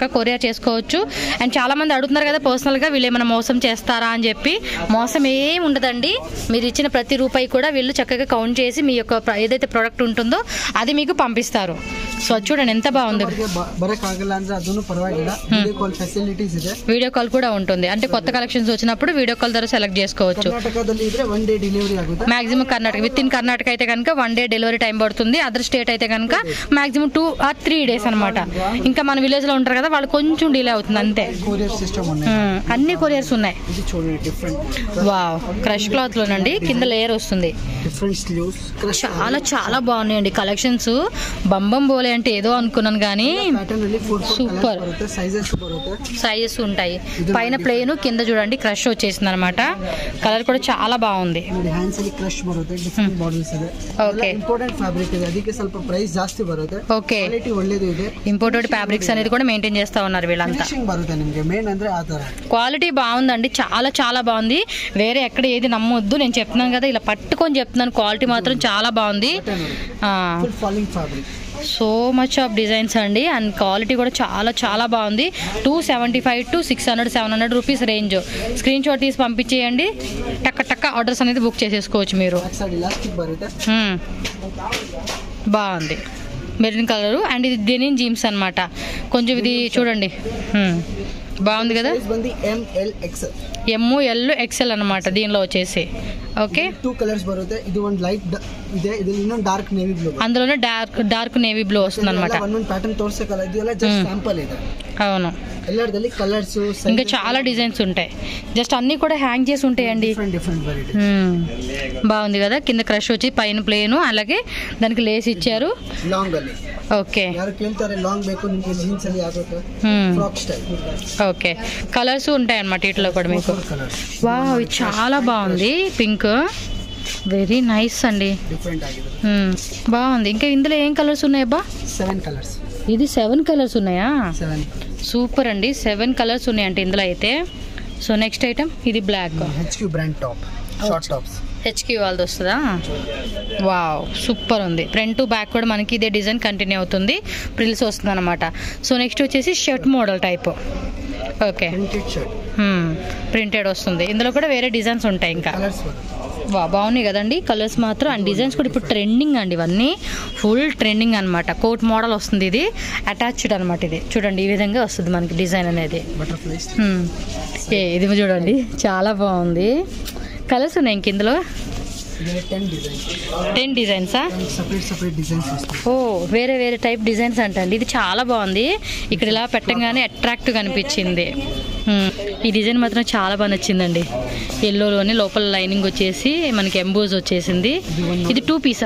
చక్కగా కొరియర్ చేసుకోవచ్చు అండ్ చాలా మంది అడుగుతున్నారు కదా పర్సనల్గా వీళ్ళు ఏమైనా మోసం చేస్తారా అని చెప్పి మోసం ఏం ఉండదండి మీరు ఇచ్చిన ప్రతి రూపాయి కూడా వీళ్ళు చక్కగా కౌంట్ చేసి మీ యొక్క ప్ర- ఏదైతే ప్రోడక్ట్ ఉంటుందో అది మీకు పంపిస్తారు సో అది చూడండి ఎంత బాగుంది ಅವ್ರಿಗೆ ಬ- ಬರಕ್ಕಾಗಲ್ಲ ಅಂದ್ರೆ ಅದನ್ನು ಪರವಾಗಿಲ್ಲ ವಿಡಿಯೋ ಕಾಲ್ ಫೆಸಿಲಿಟೀಸ್ ಇದೆ వీడియో కాల్ కూడా ఉంటుంది అంటే కొత్త కలెక్షన్స్ వచ్చినప్పుడు వీడియో కాల్ ద్వారా సెలెక్ట్ చేసుకోవచ్చు ಕರ್ನಾಟಕದಲ್ಲಿ ಇದ್ರೆ ಒನ್ ಡೇ ಡೆಲಿವರಿ ಆಗುತ್ತೆ maximum Karnataka within Karnataka అయితే కనుక వన్ డే డెలివరీ టైం పడుతుంది అదర్ స్టేట్ అయితే కనుక maximum two or three days అనమాట ఇంకా మన విలేజ్ లో ఉంటారు కదా వాళ్ళు కొంచెం డిలే అవుతుంది అంతే కొరియర్ సిస్టమ్ ఉన్నాయి ఉమ్, అన్ని కొరియర్స్ ఉన్నాయి ఇది చూడండి డిఫరెంట్ వావ్ క్రష్ క్లాత్ లోనండి కింద లేయర్ వస్తుంది డిఫరెంట్ స్లీవ్స్ క్రష్ చాలా చాలా బాగున్నాయండి కలెక్షన్స్ బంబం బోలే అంటే ఏదో అనుకున్నాను కానీ ಪ್ಯಾಟರ್ನ್ ಅಲ್ಲಿ ಫೋರ್ Super. ಬರುತ್ತೆ ಸೈಜಸ್ ಬರುತ್ತೆ సైజెస్ ఉంటాయి పైన ప్లేన్ కింద చూడండి క్రష్ వచ్చేసింది అనమాట కలర్ కూడా చాలా బాగుంది ನೋಡಿ ಹ್ಯಾಂಡ್ಸ್ ಅಲ್ಲಿ ಕ್ರಶ್ ಬರುತ್ತೆ ಡಿಫರೆಂಟ್ ಮಾಡೆಲ್ಸ್ ಇದೆ Okay. ಇಂಪಾರ್ಟೆಂಟ್ ಫ್ಯಾಬ್ರಿಕ್ ಇದೆ ಅದಕ್ಕೆ ಸ್ವಲ್ಪ ಪ್ರೈಸ್ ಜಾಸ್ತಿ ಬರುತ್ತೆ ఓకే ಕ್ವಾಲಿಟಿ ಒಳ್ಳೇದು ಇದೆ ఇంపోర్టెడ్ ఫ్యాబ్రిక్స్ అనేది కూడా మెయింటైన్ చేస్తా ఉన్నారు వీళ్ళంతా ಫಿನಿಶಿಂಗ್ ಬರುತ್ತೆ ನಿಮಗೆ ಮೇನ್ ಅಂದ್ರೆ ಆ ತರ క్వాలిటీ బాగుందండి చాలా చాలా బాగుంది వేరే ఎక్కడ ఏది నమ్మొద్దు నేను చెప్తున్నాను కదా ఇలా పట్టుకొని చెప్తున్నాను క్వాలిటీ మాత్రం చాలా బాగుంది full falling fabric so much of designs అండి అండ్ క్వాలిటీ కూడా చాలా చాలా బాగుంది two seventy five to six hundred seven hundred rupees range screen shot తీసి పంపించేయండి టక్క టక్క ఆర్డర్స్ అనేది బుక్ చేసేసుకోవచ్చు మీరు ಬ್ಯಾಕ್ ಸೈಡ್ ಇಲಾಸ್ಟಿಕ್ ಬರುತ್ತೆ మ్మ్. బాగుంది మెరూన్ కలరు అండ్ ఇది డెనిన్ జీమ్స్ అన్నమాట కొంచెం ఇది చూడండి మ్మ్. బాగుంది కదా ಸೈಜ್ ಬಂದು M L XL M L XL అన్నమాట దీనిలో వచ్చేసి ఓకే ಟೂ ಕಲರ್ಸ್ ಬರುತ್ತೆ ಇದು ಒಂದು ಲೈಟ್ ಇದೆ ಇದು ಇನ್ನೊಂದು ಡಾರ್ಕ್ ನೇವಿ ಬ್ಲೂ అందులోనే డార్క్ డార్క్ నేవీ బ్లూ వస్తుంది అనమాట ಒಂದೊಂದು ಪ್ಯಾಟರ್ನ್ ತೋರ್ಸಕ್ಕಲ್ಲ ಇದೆಲ್ಲ ಜಸ್ಟ್ ಹ್ಮ್. ಸ್ಯಾಂಪಲ್ ಇದೆ అవును ಎಲ್ಲರದಲ್ಲಿ ಕಲರ್ಸ್ ఇంకా చాలా డిజైన్స్ ఉంటాయి జస్ట్ అన్నీ కూడా హ్యాంగ్ చేసి ఉంటాయండి ಡಿಫ್ರೆಂಟ್ ಡಿಫ್ರೆಂಟ್ ವೆರೈಟಿ మ్మ్. బాగుంది కదా కింద క్రష్ వచ్చి పైన ప్లేను అలాగే దానికి లేస్ ఇచ్చారు ಲಾಂಗ್ ಅಲ್ಲಿ ఓకే ಯಾರು ಕೇಳ್ತಾರೆ ಲಾಂಗ್ ಬೇಕು ನಿಮಗೆ ಜೀನ್ಸ್ ಅಲ್ಲಿ ಆಗುತ್ತೆ మ్మ్. ಫ್ರಾಕ್ ಸ್ಟೈಲ್ ఓకే కలర్స్ ఉంటాయి అన్నమాట వీటిలో కూడా మీకు ಫೋರ್ ಕಲರ್ಸ್ వా ఇది చాలా బాగుంది పింక్ వెరీ నైస్ అండి ಡಿಫ್ರೆಂಟ್ ಆಗಿದೆ మ్మ్. బాగుంది ఇంకా ఇందులో ఏం కలర్స్ ఉన్నాయబ్బా ಸೆವೆನ್ ಕಲರ್ಸ್ ఇది సెవెన్ కలర్స్ ఉన్నాయా ಸೆವೆನ್ సూపర్ అండి సెవెన్ కలర్స్ ఉన్నాయంటే ఇందులో అయితే సో నెక్స్ట్ ఐటమ్ ఇది black H Q brand top short tops HQ వాళ్ళది వస్తుందా వావ్ సూపర్ ఉంది ఫ్రంట్ టు బ్యాక్ కూడా మనకి ఇదే డిజైన్ కంటిన్యూ అవుతుంది ప్రిల్స్ వస్తుంది అనమాట సో నెక్స్ట్ వచ్చేసి shirt model type okay printed shirt printed వస్తుంది ఇందులో కూడా వేరే డిజైన్స్ ఉంటాయి ఇంకా ಕಲರ್ಸ್ ಬರುತ್ತೆ వా బాగున్నాయి కదండి కలర్స్ మాత్రం అండ్ డిజైన్స్ కూడా ఇప్పుడు ట్రెండింగ్ అండి ఇవన్నీ ఫుల్ ట్రెండింగ్ అనమాట కోట్ మోడల్ వస్తుంది ఇది అటాచ్డ్ అనమాట ఇది చూడండి ఈ విధంగా వస్తుంది మనకి డిజైన్ అనేది బటర్ఫ్లైస్ హ్మ్. ఏ ఇది చూడండి చాలా బాగుంది కలర్స్ ఉన్నాయి ఇంక ఇందులో ఇది టెన్ డిజైన్ టెన్ డిజైన్సా సపరేట్ సపరేట్ డిజైన్స్ వస్తాయి ఓ వేరే వేరే టైప్ డిజైన్స్ అంటండి ఇది చాలా బాగుంది ఇక్కడ ఇలా పెట్టగానే అట్రాక్టివ్ అనిపించింది హ్మ్. ఈ డిజైన్ మాత్రం చాలా బాగా నచ్చిందండి ఎల్లోలోని లోపల లైనింగ్ వచ్చేసి మనకి ఎంబోజ్ వచ్చేసింది ఇది టూ పీసా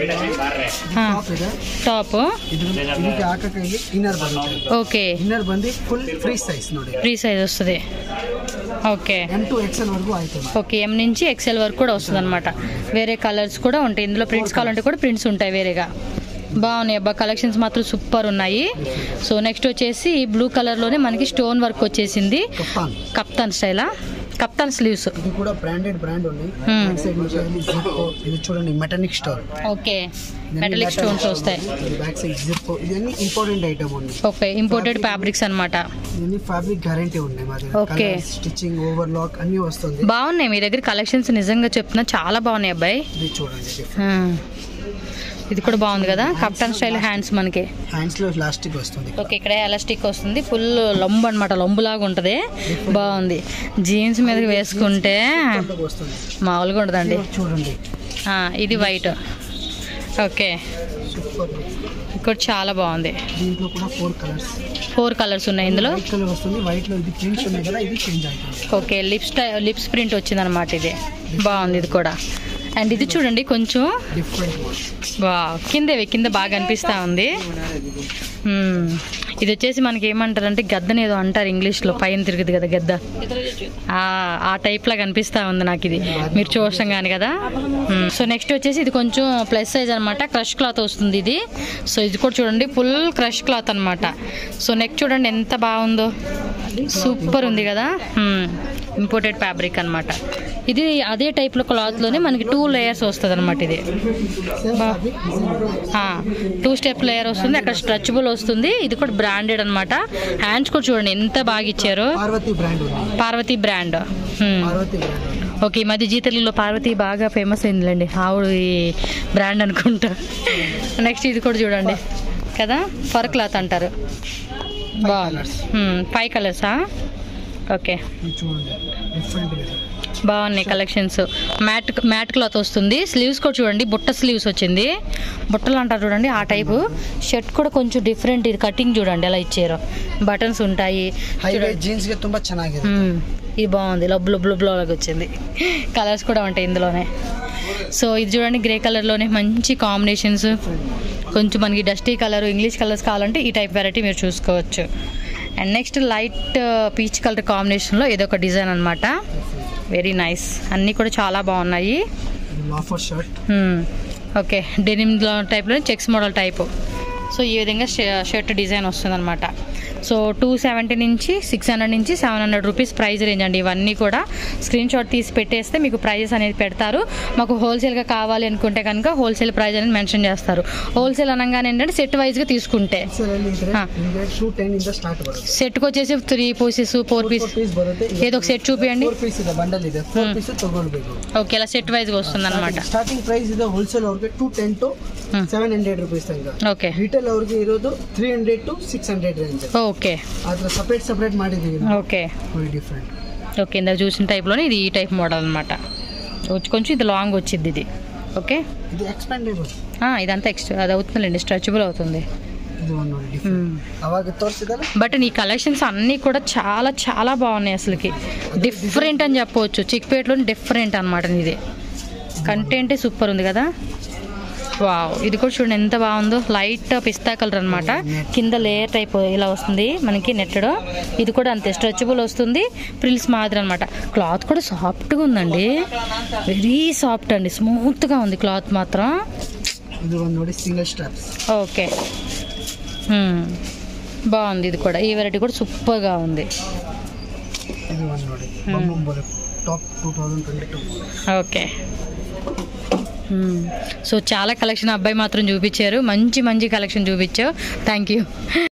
ಟಾಪ್ ಇದೆ టాప్ ಇದು ಇದಕ್ಕೆ ಹಾಕಕ್ಕೆ ಇಲ್ಲಿ ಇನ್ನರ್ ಬರುತ್ತೆ ఓకే ಇನ್ನರ್ ಬಂದು ಫುಲ್ ಫ್ರೀ ಸೈಜ್ ನೋಡಿ ఫ్రీ సైజ్ వస్తుంది ఓకే ಎಂ ಟು ಎಕ್ಸೆಲ್ ವರೆಗೂ ಆಯ್ತು ఓకే ఎం నుంచి ఎక్సెల్ వరకు కూడా వస్తుంది అనమాట వేరే కలర్స్ కూడా ఉంటాయి ఇందులో ప్రింట్స్ కావాలంటే కూడా ప్రింట్స్ ఉంటాయి వేరేగా బాగున్నాయి అబ్బా కలెక్షన్స్ మాత్రం సూపర్ ఉన్నాయి సో నెక్స్ట్ వచ్చేసి బ్లూ కలర్లోనే మనకి స్టోన్ వర్క్ వచ్చేసింది కప్తాన్ కప్తాన్ స్టైలా కప్తాన్ స్లీవ్స్ ఇది కూడా బ్రాండెడ్ బ్రాండ్ ఉన్నాయి Hmm. బ్యాక్ సైడ్ నుంచి వెళ్ళి జిప్ ఇది చూడండి metallic store okay metallic stones వస్తాయి బ్యాక్ సైడ్ జిప్ ఇవన్నీ ఇంపార్టెంట్ ఐటమ్ ఉన్నాయి ఓకే ఇంపోర్టెడ్ ఫ్యాబ్రిక్స్ అనమాట ఇవన్నీ ఫ్యాబ్రిక్ గ్యారంటీ ఉన్నాయి మా Okay. దగ్గర స్టిచ్చింగ్ ఓవర్ లాక్ అన్ని వస్తుంది బాగున్నాయి మీ దగ్గర కలెక్షన్స్ నిజంగా చెప్తున్నా చాలా బాగున్నాయి అబ్బాయి ఇది చూడండి Hmm. ఇది కూడా బాగుంది కదా కప్తాన్ స్టైల్ హ్యాండ్స్ మనకి హ్యాండ్స్ లో ప్లాస్టిక్ వస్తుంది ఓకే ఇక్కడ ఎలాస్టిక్ వస్తుంది ఫుల్ లొంబు అనమాట లొంబులాగా ఉంటుంది బాగుంది జీన్స్ మీదకి వేసుకుంటే కొత్తగా వస్తుంది మామూలుగా ఉంటుందండి ఇది చూడండి ఆ, ఇది వైట్ ఓకే సూపర్ ఇక్కడ చాలా బాగుంది దీంట్లో కూడా ఫోర్ కలర్స్ ఫోర్ కలర్స్ ఉన్నాయి ఇందులో వైట్ కలర్ వస్తుంది వైట్ లో ఇది ప్రింట్స్ ఉన్నాయి కదా ఇది చేంజ్ అవుతుంది ఓకే లిప్స్ లిప్స్ ప్రింట్ వచ్చింది అనమాట ఇది బాగుంది ఇది కూడా అండ్ ఇది చూడండి కొంచెం డిఫరెంట్ వా కిందవి కింద బాగా అనిపిస్తూ ఉంది మ్మ్. ఇది వచ్చేసి మనకి ఏమంటారంటే గద్దని ఏదో అంటారు ఇంగ్లీష్లో పైన తిరుగుతుంది కదా గద్ద ఆ, ఆ టైప్ లాగా అనిపిస్తూ ఉంది నాకు ఇది మీరు చూడటం కానీ కదా మ్మ్. సో నెక్స్ట్ వచ్చేసి ఇది కొంచెం ప్లస్ సైజ్ అనమాట క్రష్ క్లాత్ వస్తుంది ఇది సో ఇది కూడా చూడండి ఫుల్ క్రష్ క్లాత్ అనమాట సో నెక్ చూడండి ఎంత బాగుందో సూపర్ ఉంది కదా ఇంపోర్టెడ్ ఫ్యాబ్రిక్ అన్నమాట ఇది అదే టైప్లో క్లాత్లోనే మనకి టూ లేయర్స్ వస్తుంది అనమాట ఇది బా- టూ స్టెప్ లేయర్ వస్తుంది అక్కడ స్ట్రెచబుల్ వస్తుంది ఇది కూడా బ్రాండెడ్ అనమాట హ్యాండ్స్ కూడా చూడండి ఎంత బాగా ఇచ్చారు పార్వతి బ్రాండ్ ఉంది పార్వతి బ్రాండ్ హ్మ్. పార్వతి బ్రాండ్ ఉంది ఓకే ఈ మధ్య జీతలలో పార్వతి బాగా ఫేమస్ అయిందిలేండి ఆవిడ ఈ బ్రాండ్ అనుకుంటా నెక్స్ట్ ఇది కూడా చూడండి కదా ఫర్ క్లాత్ అంటారు బాగుంది ఫైవ్ కలర్సా ఓకే ఇది చూడండి డిఫరెంట్ బాగున్నాయి కలెక్షన్స్ మ్యాట్ మ్యాట్ క్లాత్ వస్తుంది స్లీవ్స్ కూడా చూడండి బుట్ట స్లీవ్స్ వచ్చింది బుట్టలు అంటారు చూడండి ఆ టైపు షర్ట్ కూడా కొంచెం డిఫరెంట్ ఇది కటింగ్ చూడండి ఎలా ఇచ్చారు బటన్స్ ఉంటాయి ಹೈವೇ ಜೀನ್ಸ್ಗೆ ತುಂಬಾ ಚೆನ್ನಾಗಿದೆ మ్మ్. ఇది బాగుంది లబ్బు లబ్బు లబ్బు లాగా వచ్చింది కలర్స్ కూడా ఉంటాయి ఇందులోనే సో ఇది చూడండి గ్రే కలర్లోనే మంచి కాంబినేషన్స్ కొంచెం మనకి డస్టీ కలర్ ఇంగ్లీష్ కలర్స్ కావాలంటే ఈ టైప్ వెరైటీ మీరు చూసుకోవచ్చు and next light peach colour కాంబినేషన్లో ఇదొక డిజైన్ అనమాట వెరీ నైస్ అన్నీ కూడా చాలా బాగున్నాయి లాఫర్ షర్ట్ మ్మ్. ఓకే డెనిమ్ టైప్లో చెక్స్ మోడల్ టైపు సో ఈ విధంగా ష- షర్ట్ డిజైన్ వస్తుందన్నమాట సో టూ సెవెంటీ నుంచి సిక్స్ హండ్రెడ్ నుంచి seven hundred rupees price range అండి ఇవన్నీ కూడా స్క్రీన్ షాట్ తీసి పెట్టేస్తే మీకు ప్రైజెస్ అనేది పెడతారు మాకు హోల్సేల్గా కావాలి అనుకుంటే కనుక హోల్సేల్ ప్రైస్ అనేది మెన్షన్ చేస్తారు హోల్సేల్ అనగానే ఏంటంటే సెట్ వైజ్గా తీసుకుంటే ಅಲ್ಲಿ ಇದ್ರೆ ಹಾ. ನಿಮಗೆ ಟೂ ಟೆನ್ ಇಂದ ಸ್ಟಾರ್ಟ್ ಬರುತ್ತೆ సెట్కి వచ్చేసి three pieces four piece piece ಬರುತ್ತೆ ఏదో ఒక set చూపియండి. ಫೋರ್ ಪೀಸ್ ಇದೆ ಬಂಡಲ್ ಇದೆ ಫೋರ್ ಹ್ಮ್. ಪೀಸ್ ತಗೊಳ್ಬೇಕು ఓకే ఇలా సెట్ వైజ్గా వస్తుంది అనమాట ಸ್ಟಾರ್ಟಿಂಗ್ ಪ್ರೈಸ್ ಇದೆ ಹೋಲ್ಸೇಲ್ ಅವ್ರಿಗೆ ಟೂ ಟೆನ್ ಟು ಹ್ಮ್. ಸೆವೆನ್ ಹಂಡ್ರೆಡ್ ರುಪೀಸ್ ತನಕ ఓకే ರಿಟೇಲ್ ಅವ್ರಿಗೆ ಇರೋದು three hundred to six hundred range okay ಆದ್ರೆ ಸಪ್ರೇಟ್ ಸಪ್ರೇಟ್ ಮಾಡಿದೀವಿ ఓకే ಡಿಫ್ರೆಂಟ್ ఓకే ఇందాక చూసిన టైప్లోనే ఇది ఈ టైప్ మోడల్ అనమాట కొంచెం ఇది లాంగ్ వచ్చింది ఇది ఓకే ಇದು ಎಕ್ಸ್ಪೆಂಡೇಬಲ್ ఆ, ఇదంతా ఎక్స్ట్రా అది అవుతుందండి స్ట్రెచబుల్ అవుతుంది ಇದು ಒಂದು ನೋಡಿ ಡಿಫ್ರೆಂಟ್ ಅವಾಗ ತೋರಿಸಿದಲ್ಲ బట్ నీ కలెక్షన్స్ అన్నీ కూడా చాలా చాలా బాగున్నాయి అసలుకి డిఫరెంట్ అని చెప్పవచ్చు చిక్పేటలో డిఫరెంట్ అనమాట ఇది కంటెంటే సూపర్ ఉంది కదా వావ్ ఇది కూడా చూడండి ఎంత బాగుందో లైట్ పిస్తా కలర్ అనమాట కింద లేయర్ టైప్ ఇలా వస్తుంది మనకి నెట్టడం ఇది కూడా అంతే స్ట్రెచబుల్ వస్తుంది ప్రిల్స్ మాదిరి అనమాట క్లాత్ కూడా సాఫ్ట్గా ఉందండి వెరీ సాఫ్ట్ అండి స్మూత్గా ఉంది క్లాత్ మాత్రం ಇದು ಒಂದು ನೋಡಿ ಸಿಂಗಲ್ ಸ್ಟ್ರಾಪ್ಸ್ ఓకే మ్మ్. బాగుంది ఇది కూడా ఈ వెరైటీ కూడా సూపర్గా ఉంది ಇದು ಒಂದು ನೋಡಿ ಬೊಂಬೊಂಬೊಲೆ top two thousand twenty two okay మ్మ్. సో చాలా కలెక్షన్ అబ్బాయి మాత్రం చూపించారు మంచి మంచి కలెక్షన్ చూపించావు థ్యాంక్ యూ